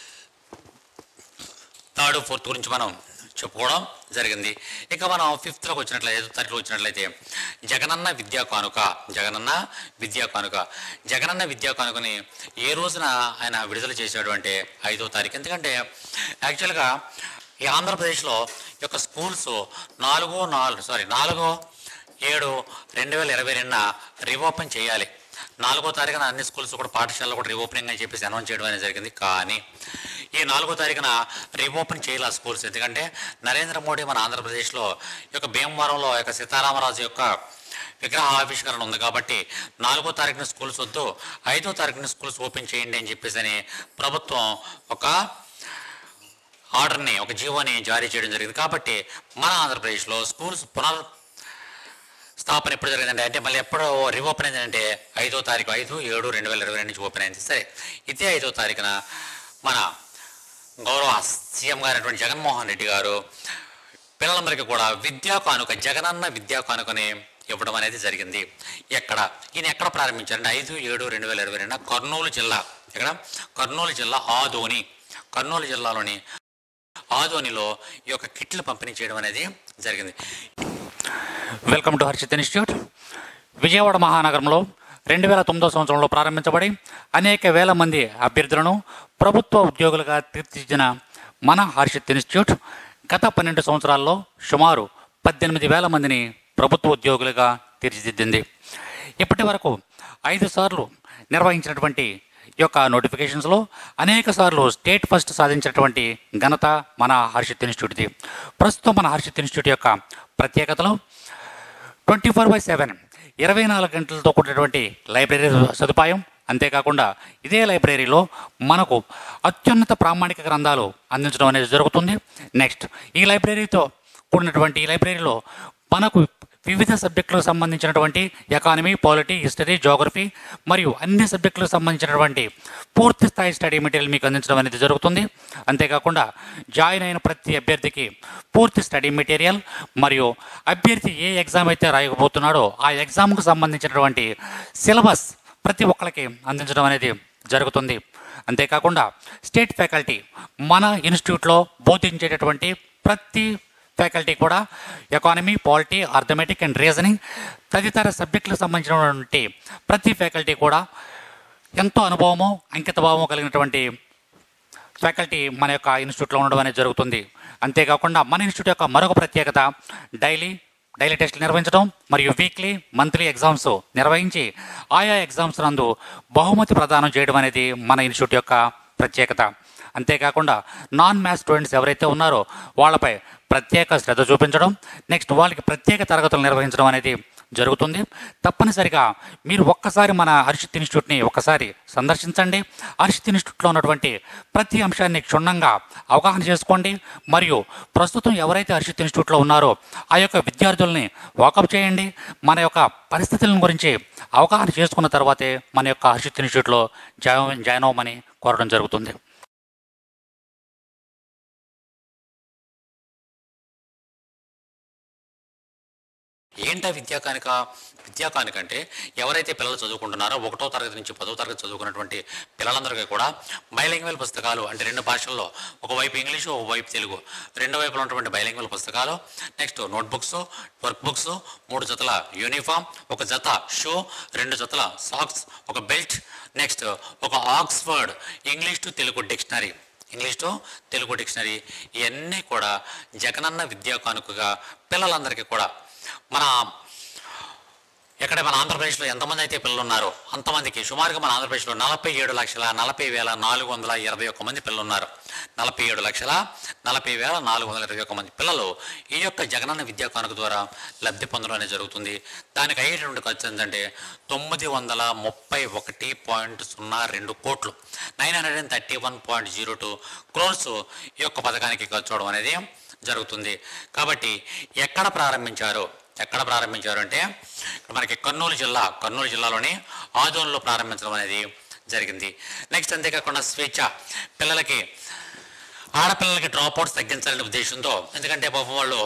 థర్డ్ ఫోర్త్ గురించి మనం చెప్పుకోవడం జరిగింది ఇక మనం ఫిఫ్త్లోకి వచ్చినట్లయితే ఐదో తారీఖులో వచ్చినట్లయితే జగనన్న విద్యా కానుక జగనన్న విద్యా కానుక జగనన్న విద్యా కానుకని ఏ రోజున ఆయన విడుదల చేశాడు అంటే ఐదో తారీఖు ఎందుకంటే యాక్చువల్గా ఈ ఆంధ్రప్రదేశ్లో ఈ యొక్క స్కూల్స్ నాలుగో నాలుగు సారీ నాలుగో ఏడు రెండు వేల ఇరవై రెండున రీఓపెన్ చేయాలి నాలుగో తారీఖున అన్ని స్కూల్స్ కూడా పాఠశాలలో కూడా రీఓపెనింగ్ అని చెప్పేసి అనౌన్స్ చేయడం అనేది జరిగింది కానీ ఈ నాలుగో తారీఖున రీఓపెన్ చేయాలి ఆ స్కూల్స్ ఎందుకంటే నరేంద్ర మోడీ మన ఆంధ్రప్రదేశ్లో ఈ యొక్క భీమవరంలో ఈ యొక్క సీతారామరాజు యొక్క విగ్రహ ఆవిష్కరణ ఉంది కాబట్టి నాలుగో తారీఖున స్కూల్స్ వద్దు ఐదో తారీఖున స్కూల్స్ ఓపెన్ చేయండి అని చెప్పేసి అని ప్రభుత్వం ఒక ఆర్డర్ని ఒక జీవోని జారీ చేయడం జరిగింది కాబట్టి మన ఆంధ్రప్రదేశ్లో స్కూల్స్ పునర్ స్థాపన ఎప్పుడు జరిగిందంటే అంటే మళ్ళీ ఎప్పుడు రీఓపెన్ అయిందంటే ఐదో తారీఖు ఐదు ఏడు రెండు వేల ఇరవై రెండు నుంచి ఓపెన్ అయింది సరే ఇదే ఐదో తారీఖున మన గౌరవ సీఎం గారైనటువంటి జగన్మోహన్ రెడ్డి గారు పిల్లలందరికీ కూడా విద్యా కానుక జగనన్న విద్యా కానుకని ఇవ్వడం అనేది జరిగింది ఎక్కడ ఈయన ఎక్కడ ప్రారంభించారంటే ఐదు ఏడు రెండు వేల ఇరవై రెండు కర్నూలు జిల్లా ఎక్కడ కర్నూలు జిల్లా ఆదోని కర్నూలు జిల్లాలోని ఆదోనిలో ఈ యొక్క కిట్లు పంపిణీ చేయడం అనేది జరిగింది welcome to Harshith Institute Vijayawada మహానగరంలో రెండు వేల తొమ్మిదో సంవత్సరంలో ప్రారంభించబడి అనేక వేల మంది అభ్యర్థులను ప్రభుత్వ ఉద్యోగులుగా తీర్చిదిద్దిన మన హర్షిత్ ఇన్స్టిట్యూట్ గత పన్నెండు సంవత్సరాల్లో సుమారు పద్దెనిమిది వేల మందిని ప్రభుత్వ ఉద్యోగులుగా తీర్చిదిద్దింది ఇప్పటి వరకు ఐదు సార్లు నిర్వహించినటువంటి ఈ యొక్క నోటిఫికేషన్స్లో అనేక సార్లు స్టేట్ ఫస్ట్ సాధించినటువంటి ఘనత మన హర్షిత్ ఇన్స్టిట్యూట్ది ప్రస్తుతం మన హర్షిత్ ఇన్స్టిట్యూట్ యొక్క ప్రత్యేకతలు ట్వంటీ ఫోర్ బై సెవెన్ ఇరవై నాలుగు గంటలతో కూడినటువంటి లైబ్రరీ సదుపాయం అంతేకాకుండా ఇదే లైబ్రరీలో మనకు అత్యున్నత ప్రామాణిక గ్రంథాలు అందించడం అనేది జరుగుతుంది నెక్స్ట్ ఈ లైబ్రరీతో కూడినటువంటి ఈ లైబ్రరీలో మనకు వివిధ సబ్జెక్టులకు సంబంధించినటువంటి ఎకానమీ పాలిటీ హిస్టరీ జోగ్రఫీ మరియు అన్ని సబ్జెక్టులకు సంబంధించినటువంటి పూర్తి స్థాయి స్టడీ మెటీరియల్ మీకు అందించడం అనేది జరుగుతుంది అంతేకాకుండా జాయిన్ అయిన ప్రతి అభ్యర్థికి పూర్తి స్టడీ మెటీరియల్ మరియు అభ్యర్థి ఏ ఎగ్జామ్ అయితే రాయకపోతున్నాడో ఆ ఎగ్జామ్కు సంబంధించినటువంటి సిలబస్ ప్రతి ఒక్కరికి అందించడం అనేది జరుగుతుంది అంతేకాకుండా స్టేట్ ఫ్యాకల్టీ మన ఇన్స్టిట్యూట్లో బోధించేటటువంటి ప్రతి ఫ్యాకల్టీ కూడా economy polity arithmetic and reasoning తదితర సబ్జెక్టులకు సంబంధించినటువంటి ప్రతి ఫ్యాకల్టీ కూడా ఎంతో అనుభవము అంకితభావము కలిగినటువంటి ఫ్యాకల్టీ మన యొక్క ఇన్స్టిట్యూట్లో ఉండడం అనేది జరుగుతుంది అంతేకాకుండా మన ఇన్స్టిట్యూట్ యొక్క మరొక ప్రత్యేకత డైలీ డైలీ టెస్టులు నిర్వహించడం మరియు వీక్లీ మంత్లీ ఎగ్జామ్స్ నిర్వహించి ఆయా ఎగ్జామ్స్ నందు బహుమతి ప్రదానం చేయడం అనేది మన ఇన్స్టిట్యూట్ యొక్క ప్రత్యేకత అంతేకాకుండా నాన్ మ్యాథ్స్ స్టూడెంట్స్ ఎవరైతే ఉన్నారో వాళ్ళపై ప్రత్యేక శ్రద్ధ చూపించడం నెక్స్ట్ వాళ్ళకి ప్రత్యేక తరగతులు నిర్వహించడం అనేది జరుగుతుంది తప్పనిసరిగా మీరు ఒక్కసారి మన హర్షిత్ ఇన్స్టిట్యూట్ని ఒకసారి సందర్శించండి హర్షిత్ ఇన్స్టిట్యూట్లో ఉన్నటువంటి ప్రతి అంశాన్ని క్షుణ్ణంగా అవగాహన చేసుకోండి మరియు ప్రస్తుతం ఎవరైతే హర్షిత్ ఇన్స్టిట్యూట్లో ఉన్నారో ఆ యొక్క విద్యార్థుల్ని వాకప్ చేయండి మన యొక్క పరిస్థితుల గురించి అవగాహన చేసుకున్న తర్వాతే మన యొక్క హర్షిత్ ఇన్స్టిట్యూట్లో జాయిన్ జాయిన్ అవ్వమని కోరడం జరుగుతుంది ఏంటా విద్యాకానిక విద్యాకానిక అంటే ఎవరైతే పిల్లలు చదువుకుంటున్నారో ఒకటో తరగతి నుంచి పదో తరగతి చదువుకున్నటువంటి పిల్లలందరికీ కూడా బైలింగ్వల్ పుస్తకాలు అంటే రెండు భాషల్లో ఒకవైపు ఇంగ్లీషు ఒకవైపు తెలుగు రెండు వైపులో ఉన్నటువంటి బైలింగ్వల్ పుస్తకాలు నెక్స్ట్ నోట్బుక్స్ వర్క్ బుక్స్ మూడు జతల యూనిఫామ్ ఒక జత షూ రెండు జతల సాక్స్ ఒక బెల్ట్ నెక్స్ట్ ఒక Oxford English to Telugu dictionary English to Telugu dictionary ఇవన్నీ కూడా జగనన్న విద్యా కానుకగా పిల్లలందరికీ కూడా మన ఎక్కడ మన ఆంధ్రప్రదేశ్లో ఎంతమంది అయితే పిల్లలు ఉన్నారో అంతమందికి సుమారుగా మన ఆంధ్రప్రదేశ్లో నలభై ఏడు లక్షల నలభై వేల నాలుగు వందల ఇరవై ఒక్క మంది పిల్లలు ఉన్నారు నలభై ఏడు లక్షల నలభై వేల నాలుగు వందల ఇరవై ఒక్క మంది పిల్లలు ఈ యొక్క జగనన్న విద్యా కానుక ద్వారా లబ్ధి పొందడం అనేది జరుగుతుంది దానికి అయ్యేటువంటి ఖర్చు ఏంటంటే తొమ్మిది వందల ముప్పై ఒకటి పాయింట్ సున్నా రెండు కోట్లు nine hundred and thirty one point zero two crores ఈ యొక్క పథకానికి ఖర్చు అవడం అనేది జరుగుతుంది కాబట్టి ఎక్కడ ప్రారంభించారు ఎక్కడ ప్రారంభించారు అంటే ఇక్కడ మనకి కర్నూలు జిల్లా కర్నూలు జిల్లాలోని ఆదోన్లో ప్రారంభించడం అనేది జరిగింది నెక్స్ట్ అంతేకాకుండా స్వేచ్ఛ పిల్లలకి ఆడపిల్లలకి డ్రాప్ అవుట్స్ తగ్గించాలనే ఉద్దేశంతో ఎందుకంటే పాపం వాళ్ళు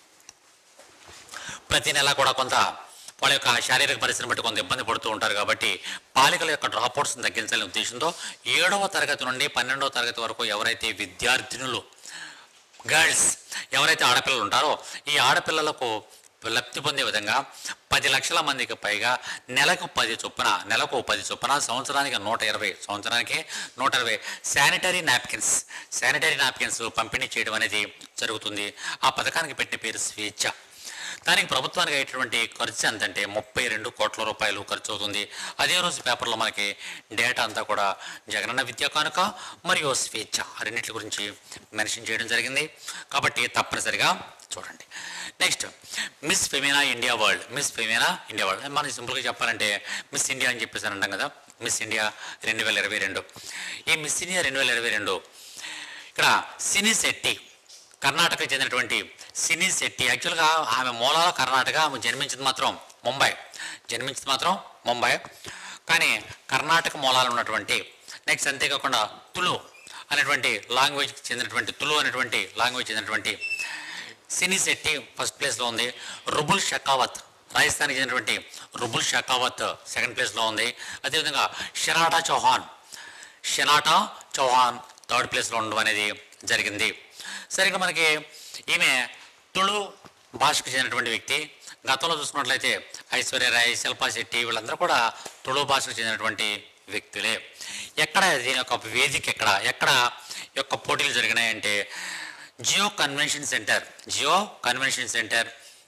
ప్రతి నెల కూడా కొంత వాళ్ళ యొక్క శారీరక పరిస్థితిని బట్టి కొంత ఇబ్బంది పడుతూ ఉంటారు కాబట్టి బాలికల యొక్క డ్రాప్ అవుట్స్ని తగ్గించాలనే ఉద్దేశంతో ఏడవ తరగతి నుండి పన్నెండవ తరగతి వరకు ఎవరైతే విద్యార్థినులు గర్ల్స్ ఎవరైతే ఆడపిల్లలు ఉంటారో ఈ ఆడపిల్లలకు లబ్ధి పొందే విధంగా పది లక్షల మందికి పైగా నెలకు పది చొప్పున నెలకు పది చొప్పున సంవత్సరానికి నూట ఇరవై సంవత్సరానికి నూట ఇరవై శానిటరీ నాప్కిన్స్ శానిటరీ నాప్కిన్స్ పంపిణీ చేయడం అనేది జరుగుతుంది ఆ పథకానికి పెట్టిన పేరు స్వేచ్ఛ దానికి ప్రభుత్వానికి అయ్యేటువంటి ఖర్చు ఎంతంటే ముప్పై రెండు కోట్ల రూపాయలు ఖర్చు అవుతుంది అదే రోజు పేపర్లో మనకి డేటా అంతా కూడా జగనన్న విద్యా కానుక మరియు స్వేచ్ఛ రెండింటి గురించి మెన్షన్ చేయడం జరిగింది కాబట్టి తప్పనిసరిగా చూడండి next Miss Femina India World Miss Femina India World మనం సింపుల్గా చెప్పాలంటే మిస్ ఇండియా అని చెప్పేసి అని అంటాం కదా మిస్ ఇండియా రెండు వేల ఇరవై రెండు ఈ మిస్ ఇండియా రెండు వేల ఇరవై రెండు ఇక్కడ సినీ శెట్టి కర్ణాటకకు చెందినటువంటి సినీ శెట్టి యాక్చువల్గా ఆమె మూలాల కర్ణాటక ఆమె జన్మించింది మాత్రం ముంబై జన్మించింది మాత్రం ముంబై కానీ కర్ణాటక మూలాలు ఉన్నటువంటి నెక్స్ట్ అంతేకాకుండా తులు అనేటువంటి లాంగ్వేజ్కి చెందినటువంటి తులు అనేటువంటి లాంగ్వేజ్ చెందినటువంటి సినీ శెట్టి ఫస్ట్ ప్లేస్లో ఉంది రుబుల్ షకావత్ రాజస్థాన్కి చెందినటువంటి రుబుల్ షకావత్ సెకండ్ ప్లేస్లో ఉంది అదేవిధంగా షెరాటా చౌహాన్ షెనాటా చౌహాన్ థర్డ్ ప్లేస్లో ఉండడం అనేది జరిగింది సరే ఇక్కడ మనకి ఈమె తుళు భాషకు చెందినటువంటి వ్యక్తి గతంలో చూసుకున్నట్లయితే ఐశ్వర్య రాయ్ శిల్పా శెట్టి వీళ్ళందరూ కూడా తుళు భాషకు చెందినటువంటి వ్యక్తులే ఎక్కడ దీని యొక్క వేదిక ఎక్కడ ఎక్కడ ఈ యొక్క పోటీలు జరిగినాయంటే Jio Convention Centre Jio Convention Centre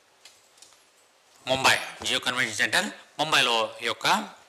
Mumbai Jio Convention Centre ముంబైలో ఈ యొక్క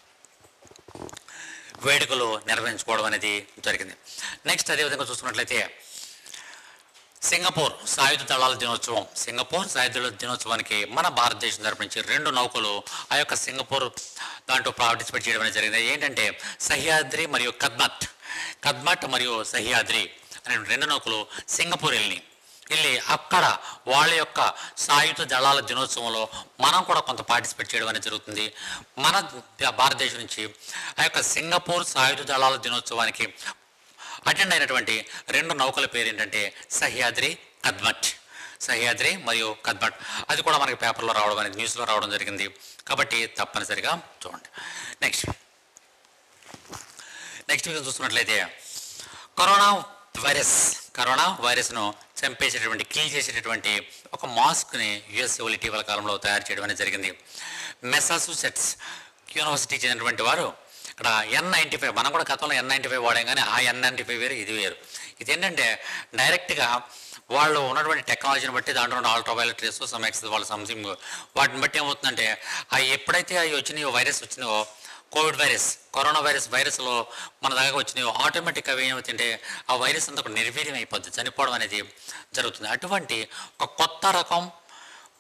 వేడుకలు నిర్వహించుకోవడం అనేది జరిగింది నెక్స్ట్ అదేవిధంగా చూసుకున్నట్లయితే సింగపూర్ సాయుధ దళాల దినోత్సవం సింగపూర్ సాయుధ దళాల దినోత్సవానికి మన భారతదేశం తరపు నుంచి రెండు నౌకలు ఆ యొక్క సింగపూర్ దాంట్లో పార్టిసిపేట్ చేయడం అనేది జరిగింది ఏంటంటే సహ్యాద్రి మరియు కద్మత్ కద్మట్ మరియు సహ్యాద్రి అనే రెండు నౌకలు సింగపూర్ వెళ్ళి వెళ్ళి అక్కడ వాళ్ళ యొక్క సాయుధ దళాల దినోత్సవంలో మనం కూడా కొంత పార్టిసిపేట్ చేయడం అనేది జరుగుతుంది మన భారతదేశం నుంచి ఆ యొక్క సింగపూర్ సాయుధ దళాల దినోత్సవానికి అటెండ్ అయినటువంటి రెండు నౌకల పేరు ఏంటంటే సహ్యాద్రి కద్మట్ సహ్యాద్రి మరియు కద్మట్ అది కూడా మనకి పేపర్లో రావడం అనేది న్యూస్లో రావడం జరిగింది కాబట్టి తప్పనిసరిగా చూడండి నెక్స్ట్ నెక్స్ట్ విషయం చూస్తున్నట్లయితే కరోనా వైరస్ కరోనా వైరస్ను చంపేసేటటువంటి కిల్ చేసేటటువంటి ఒక మాస్క్ని యుఎస్ వాళ్ళు ఇటీవల కాలంలో తయారు చేయడం అనేది జరిగింది మెసాసూసెట్స్ యూనివర్సిటీకి చెందినటువంటి వారు ఇక్కడ ఎన్ నైంటీ ఫైవ్ మనం కూడా గతంలో ఎన్ నైంటీ ఫైవ్ వాడాం కానీ ఆ ఎన్ నైంటీ ఫైవ్ వేరు ఇది వేరు ఇది ఏంటంటే డైరెక్ట్గా వాళ్ళు ఉన్నటువంటి టెక్నాలజీని బట్టి దాంట్లో ఉన్న అల్ట్రావైలెట్ రేస్ సమ్ ఎక్స్ వాళ్ళ సంథింగ్ వాటిని బట్టి ఏమవుతుందంటే అవి ఎప్పుడైతే అవి వచ్చినాయో వైరస్ వచ్చినాయో కోవిడ్ వైరస్ కరోనా వైరస్ వైరస్లో మన దగ్గర వచ్చినాయో ఆటోమేటిక్గా అవి ఏమవుతుంటే ఆ వైరస్ అంతా కూడా నిర్వీర్యం అయిపోద్ది చనిపోవడం అనేది జరుగుతుంది అటువంటి ఒక కొత్త రకం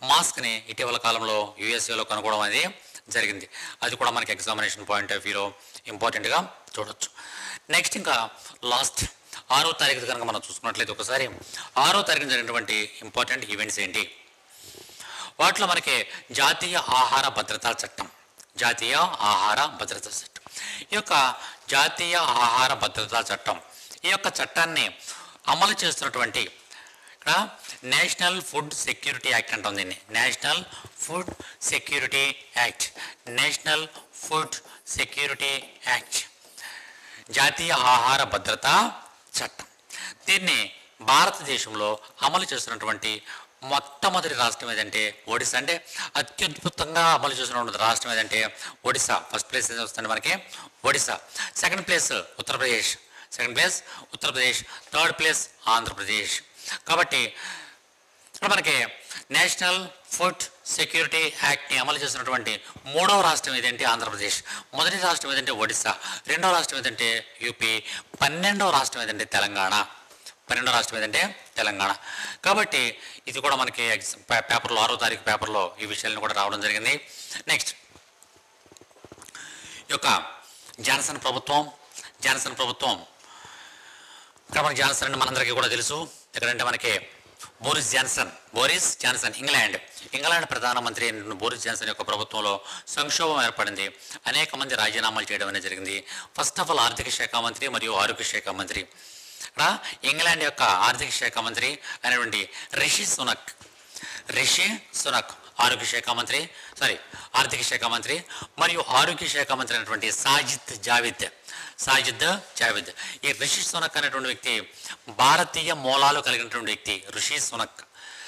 మాస్క్ని ఇటీవల కాలంలో యూఎస్ఏలో కనుగొనడం అనేది జరిగింది అది కూడా మనకి ఎగ్జామినేషన్ పాయింట్ ఆఫ్ వ్యూలో ఇంపార్టెంట్గా చూడొచ్చు నెక్స్ట్ ఇంకా లాస్ట్ ఆరో తారీఖు కనుక మనం చూసుకున్నట్లయితే ఒకసారి ఆరో తారీఖున జరిగినటువంటి ఇంపార్టెంట్ ఈవెంట్స్ ఏంటి వాటిలో మనకి జాతీయ ఆహార భద్రతా చట్టం జాతీయ ఆహార భద్రతా చట్టం ఈ యొక్క జాతీయ ఆహార భద్రతా చట్టం ఈ యొక్క చట్టాన్ని అమలు చేస్తున్నటువంటి ఇక్కడ నేషనల్ ఫుడ్ సెక్యూరిటీ యాక్ట్ అంటుంది దీన్ని National Food Security Act National Food Security Act జాతీయ ఆహార భద్రతా చట్టం దీన్ని భారతదేశంలో అమలు చేస్తున్నటువంటి మొట్టమొదటి రాష్ట్రం ఏదంటే ఒడిశా అంటే అత్యద్భుతంగా అమలు చేస్తున్నటువంటి రాష్ట్రం ఏదంటే ఒడిశా ఫస్ట్ ప్లేస్ ఏది వస్తుంది మనకి Odisha second place Uttar Pradesh second place Uttar Pradesh third place Andhra Pradesh కాబట్టి ఇక్కడ మనకి నేషనల్ ఫుడ్ సెక్యూరిటీ యాక్ట్ని అమలు చేసినటువంటి మూడవ రాష్ట్రం ఏదంటే ఆంధ్రప్రదేశ్ మొదటి రాష్ట్రం ఏదంటే ఒడిశా రెండవ రాష్ట్రం ఏదంటే యూపీ పన్నెండవ రాష్ట్రం ఏదంటే తెలంగాణ పన్నెండవ రాష్ట్రం ఏదంటే తెలంగాణ కాబట్టి ఇది కూడా మనకి ఎగ్జామ్ పే- పేపర్లో ఆరో తారీఖు పేపర్లో ఈ విషయాలను కూడా రావడం జరిగింది నెక్స్ట్ ఈ యొక్క జాన్సన్ ప్రభుత్వం జాన్సన్ ప్రభుత్వం ఇక్కడ మనకి జాన్సన్ అంటే మనందరికీ కూడా తెలుసు ఎక్కడంటే మనకి Boris Johnson Boris Johnson England England ప్రధానమంత్రి అయినటువంటి బోరిస్ జాన్సన్ యొక్క ప్రభుత్వంలో సంక్షోభం ఏర్పడింది అనేక మంది రాజీనామాలు చేయడం అనేది జరిగింది ఫస్ట్ ఆఫ్ ఆల్ ఆర్థిక శాఖ మంత్రి మరియు ఆరోగ్య శాఖ మంత్రి ఇక్కడ ఇంగ్లాండ్ యొక్క ఆర్థిక శాఖ మంత్రి అయినటువంటి రిషి సునక్ రిషి సునక్ ఆరోగ్య శాఖ మంత్రి సారీ ఆర్థిక శాఖ మంత్రి మరియు ఆరోగ్య శాఖ మంత్రి అయినటువంటి సాజిద్ జావిద్ సాజిద్ జావిద్ ఈ రిషి సునక్ అనేటువంటి వ్యక్తి భారతీయ మూలాలు కలిగినటువంటి వ్యక్తి రిషి సునక్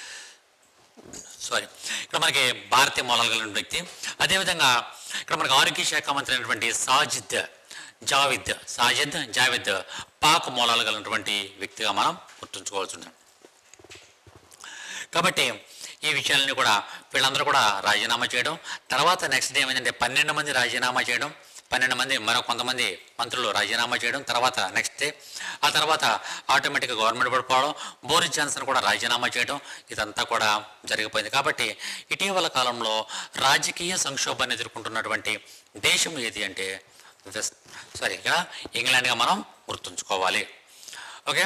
సారీ ఇక్కడ మనకి భారతీయ మూలాలు కలిగిన వ్యక్తి అదేవిధంగా ఇక్కడ మనకి ఆరోగ్య శాఖ మంత్రి అయినటువంటి సాజిద్ జావిద్ సాజిద్ జావిద్ పాక్ మూలాలు కలిగినటువంటి వ్యక్తిగా మనం గుర్తుంచుకోవాల్సి ఉంటుంది కాబట్టి ఈ విషయాలని కూడా వీళ్ళందరూ కూడా రాజీనామా చేయడం తర్వాత నెక్స్ట్ డే ఏమైందంటే పన్నెండు మంది రాజీనామా చేయడం పన్నెండు మంది మరో కొంతమంది మంత్రులు రాజీనామా చేయడం తర్వాత నెక్స్ట్ డే ఆ తర్వాత ఆటోమేటిక్గా గవర్నమెంట్ పడిపోవడం బోరిస్ జాన్సన్ కూడా రాజీనామా చేయడం ఇదంతా కూడా జరిగిపోయింది కాబట్టి ఇటీవల కాలంలో రాజకీయ సంక్షోభాన్ని ఎదుర్కొంటున్నటువంటి దేశం ఏది అంటే వెస్ట్ సారీ ఇక్కడ ఇంగ్లాండ్గా మనం గుర్తుంచుకోవాలి ఓకే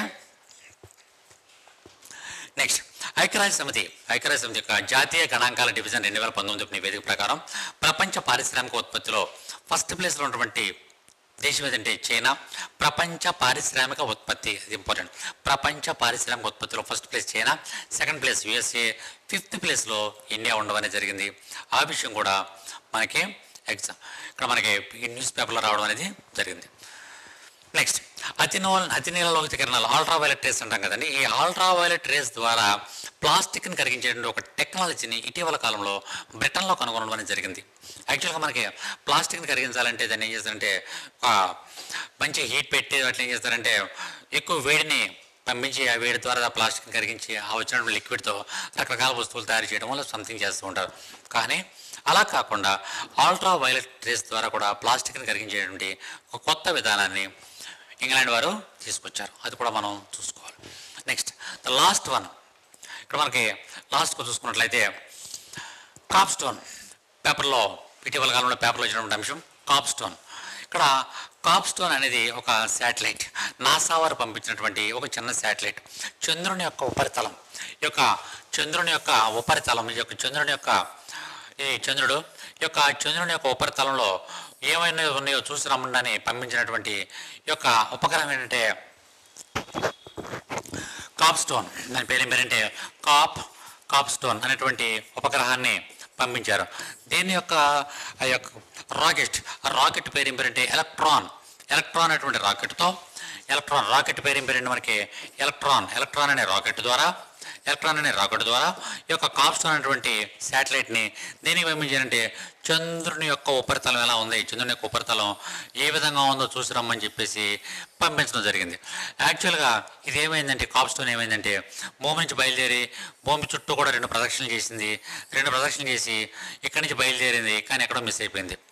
నెక్స్ట్ ఐక్యరాజ్య సమితి ఐక్యరాజ్య సమితి యొక్క జాతీయ గణాంకాల డివిజన్ రెండు వేల పంతొమ్మిది నివేదిక ప్రకారం ప్రపంచ పారిశ్రామిక ఉత్పత్తిలో ఫస్ట్ ప్లేస్లో ఉన్నటువంటి దేశం ఏదంటే చైనా ప్రపంచ పారిశ్రామిక ఉత్పత్తి ఇది ఇంపార్టెంట్ ప్రపంచ పారిశ్రామిక ఉత్పత్తిలో first place China second place USA fifth ప్లేస్లో ఇండియా ఉండడం అనేది జరిగింది ఆ విషయం కూడా మనకి ఎగ్జామ్ ఇక్కడ మనకి ఈ న్యూస్ పేపర్లో రావడం అనేది జరిగింది నెక్స్ట్ అతినో అతినీలలోహిత కిరణాలు అల్ట్రా వైలెట్ రేస్ అంటాం కదండి ఈ అల్ట్రా వైలెట్ రేస్ ద్వారా ప్లాస్టిక్ని కరిగించేటువంటి ఒక టెక్నాలజీని ఇటీవల కాలంలో బ్రిటన్లో కనుగొనడం అనేది జరిగింది యాక్చువల్గా మనకి ప్లాస్టిక్ని కరిగించాలంటే దాన్ని ఏం చేస్తారంటే ఒక మంచి హీట్ పెట్టి అట్లా ఏం చేస్తారంటే ఎక్కువ వేడిని పంపించి ఆ వేడి ద్వారా ఆ ప్లాస్టిక్ని కరిగించి ఆ వచ్చినటువంటి లిక్విడ్తో రకరకాల వస్తువులు తయారు చేయడం వల్ల సంథింగ్ చేస్తూ ఉంటారు కానీ అలా కాకుండా అల్ట్రా వైలెట్ రేస్ ద్వారా కూడా ప్లాస్టిక్ని కరిగించేటువంటి ఒక కొత్త విధానాన్ని ఇంగ్లాండ్ వారు తీసుకొచ్చారు అది కూడా మనం చూసుకోవాలి నెక్స్ట్ ద లాస్ట్ వన్ ఇక్కడ మనకి లాస్ట్కు చూసుకున్నట్లయితే కాప్ స్టోన్ పేపర్లో ఇటీవల కాలంలో పేపర్లో వచ్చినటువంటి అంశం కాప్ స్టోన్ ఇక్కడ కాప్ స్టోన్ అనేది ఒక శాటిలైట్ నాసా వారు పంపించినటువంటి ఒక చిన్న శాటిలైట్ చంద్రుని యొక్క ఉపరితలం ఈ యొక్క చంద్రుని యొక్క ఉపరితలం ఈ యొక్క చంద్రుని యొక్క ఈ చంద్రుడు ఈ యొక్క చంద్రుని యొక్క ఉపరితలంలో ఏమైనా ఉన్నాయో చూసి రమ్మని పంపించినటువంటి ఈ యొక్క ఉపగ్రహం ఏంటంటే కాప్ స్టోన్ దాని పేరు ఏం పేరంటే కాప్ కాప్ స్టోన్ అనేటువంటి ఉపగ్రహాన్ని పంపించారు దీని యొక్క ఆ యొక్క రాకెట్ ఆ రాకెట్ పేరు ఏం పేరంటే ఎలక్ట్రాన్ ఎలక్ట్రాన్ అనేటువంటి రాకెట్తో ఎలక్ట్రాన్ రాకెట్ పేరు ఏం పేరంటే మనకి ఎలక్ట్రాన్ ఎలక్ట్రాన్ అనే రాకెట్ ద్వారా ఎలక్ట్రాన్ అనే రాకెట్ ద్వారా ఈ యొక్క కాప్స్టోన్ అనేటువంటి శాటిలైట్ని దేనికి పంపించారంటే చంద్రుని యొక్క ఉపరితలం ఎలా ఉంది చంద్రుని యొక్క ఉపరితలం ఏ విధంగా ఉందో చూసి రమ్మని చెప్పేసి పంపించడం జరిగింది యాక్చువల్గా ఇది ఏమైందంటే కాప్స్టోన్ ఏమైందంటే భూమి నుంచి బయలుదేరి భూమి చుట్టూ కూడా రెండు ప్రదక్షిణలు చేసింది రెండు ప్రదక్షిణలు చేసి ఇక్కడి నుంచి బయలుదేరింది కానీ ఎక్కడో మిస్ అయిపోయింది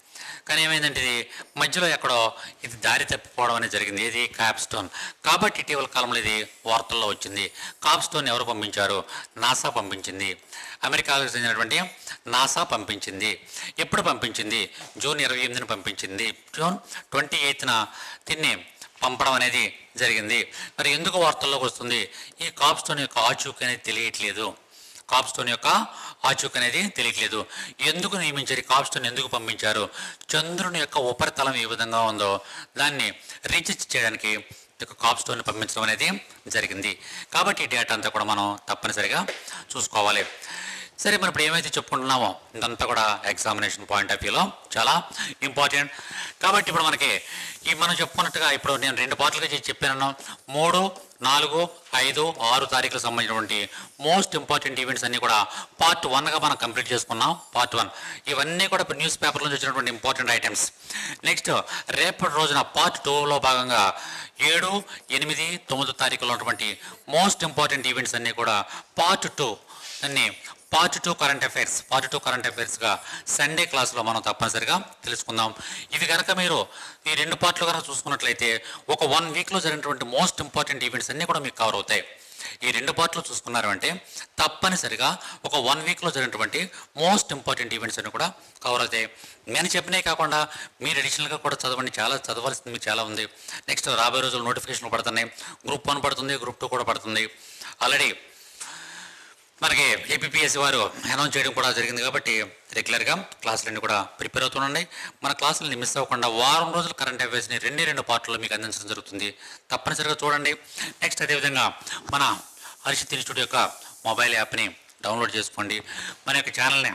కానీ ఏమైందంటే ఇది మధ్యలో ఎక్కడో ఇది దారి తప్పిపోవడం అనేది జరిగింది ఇది క్యాప్ స్టోన్ కాబట్టి ఇటీవల కాలంలో ఇది వార్తల్లో వచ్చింది కాప్ స్టోన్ ఎవరు పంపించారు నాసా పంపించింది అమెరికాకు చెందినటువంటి నాసా పంపించింది ఎప్పుడు పంపించింది జూన్ ఇరవై ఎనిమిదిన పంపించింది జూన్ ట్వంటీ ఎయిత్న దీన్ని పంపడం అనేది జరిగింది మరి ఎందుకు వార్తల్లోకి వస్తుంది ఈ కాప్ స్టోన్ యొక్క ఆచూకీ అనేది తెలియట్లేదు కాప్ స్టోన్ యొక్క ఆచూకీ అనేది తెలియట్లేదు ఎందుకు నియమించారు ఈ కాప్ స్టోన్ ఎందుకు పంపించారు చంద్రుని యొక్క ఉపరితలం ఏ విధంగా ఉందో దాన్ని రీసెర్చ్ చేయడానికి ఈ యొక్క కాప్ స్టోన్ పంపించడం అనేది జరిగింది కాబట్టి ఈ డేటా అంతా కూడా మనం తప్పనిసరిగా చూసుకోవాలి సరే మనం ఇప్పుడు ఏమైతే చెప్పుకుంటున్నామో ఇదంతా కూడా ఎగ్జామినేషన్ పాయింట్ ఆఫ్ వ్యూలో చాలా ఇంపార్టెంట్ కాబట్టి ఇప్పుడు మనకి ఈ మనం చెప్పుకున్నట్టుగా ఇప్పుడు నేను రెండు పార్ట్లుగా చేసి చెప్పాను మూడు నాలుగు ఐదు ఆరు తారీఖులకు సంబంధించినటువంటి మోస్ట్ ఇంపార్టెంట్ ఈవెంట్స్ అన్నీ కూడా పార్ట్ వన్గా మనం కంప్లీట్ చేసుకున్నాం పార్ట్ వన్ ఇవన్నీ కూడా ఇప్పుడు న్యూస్ పేపర్ నుంచి వచ్చినటువంటి ఇంపార్టెంట్ ఐటమ్స్ నెక్స్ట్ రేపటి రోజున పార్ట్ టూలో భాగంగా ఏడు ఎనిమిది తొమ్మిది తారీఖులో ఉన్నటువంటి మోస్ట్ ఇంపార్టెంట్ ఈవెంట్స్ అన్నీ కూడా పార్ట్ టూ అన్ని part two current affairs part two current అఫైర్స్గా సండే క్లాస్లో మనం తప్పనిసరిగా తెలుసుకుందాం ఇవి కనుక మీరు ఈ రెండు పార్ట్లు కనుక చూసుకున్నట్లయితే ఒక వన్ వీక్లో జరిగినటువంటి మోస్ట్ ఇంపార్టెంట్ ఈవెంట్స్ అన్నీ కూడా మీకు కవర్ అవుతాయి ఈ రెండు పార్ట్లు చూసుకున్నారు అంటే తప్పనిసరిగా ఒక వన్ వీక్లో జరిగినటువంటి మోస్ట్ ఇంపార్టెంట్ ఈవెంట్స్ అన్ని కూడా కవర్ అవుతాయి నేను చెప్పినే కాకుండా మీరు అడిషనల్గా కూడా చదవండి చాలా చదవాల్సింది మీకు చాలా ఉంది నెక్స్ట్ రాబోయే రోజుల్లో నోటిఫికేషన్లు పడుతున్నాయి గ్రూప్ వన్ పడుతుంది గ్రూప్ టూ కూడా పడుతుంది ఆల్రెడీ మనకి ఏపీఎస్సి వారు అనౌన్స్ చేయడం కూడా జరిగింది కాబట్టి రెగ్యులర్గా క్లాసులన్నీ కూడా ప్రిపేర్ అవుతుండండి మన క్లాసులని మిస్ అవ్వకుండా వారం రోజులు కరెంట్ అఫైర్స్ని రెండే రెండు పార్ట్లో మీకు అందించడం జరుగుతుంది తప్పనిసరిగా చూడండి నెక్స్ట్ అదేవిధంగా మన హర్షిత్ ఇన్స్టిట్యూట్ యొక్క మొబైల్ యాప్ని డౌన్లోడ్ చేసుకోండి మన యొక్క ఛానల్ని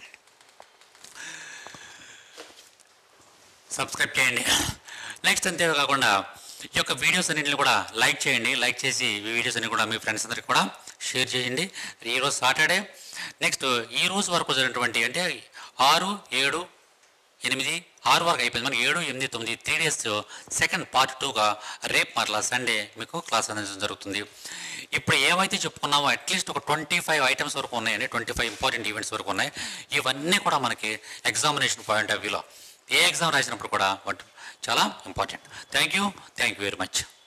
సబ్స్క్రైబ్ చేయండి నెక్స్ట్ అంతేకాకుండా ఈ యొక్క వీడియోస్ అన్నింటిని కూడా లైక్ చేయండి లైక్ చేసి ఈ వీడియోస్ అన్ని కూడా మీ ఫ్రెండ్స్ అందరికి కూడా షేర్ చేయండి ఈరోజు సాటర్డే నెక్స్ట్ ఈ రోజు వరకు జరిగినటువంటి అంటే ఆరు ఏడు ఎనిమిది ఆరు వరకు అయిపోయింది మనకి ఏడు ఎనిమిది తొమ్మిది త్రీ డేస్ సెకండ్ పార్ట్ టూగా రేపు మరలా సండే మీకు క్లాస్ అందించడం జరుగుతుంది ఇప్పుడు ఏమైతే చెప్పుకున్నామో అట్లీస్ట్ ఒక ట్వంటీ ఫైవ్ ఐటమ్స్ వరకు ఉన్నాయండి ట్వంటీ ఫైవ్ ఇంపార్టెంట్ ఈవెంట్స్ వరకు ఉన్నాయి ఇవన్నీ కూడా మనకి ఎగ్జామినేషన్ పాయింట్ ఆఫ్ వ్యూలో ఏ ఎగ్జామ్ రాసినప్పుడు కూడా వాటి చాలా important thank you thank you very much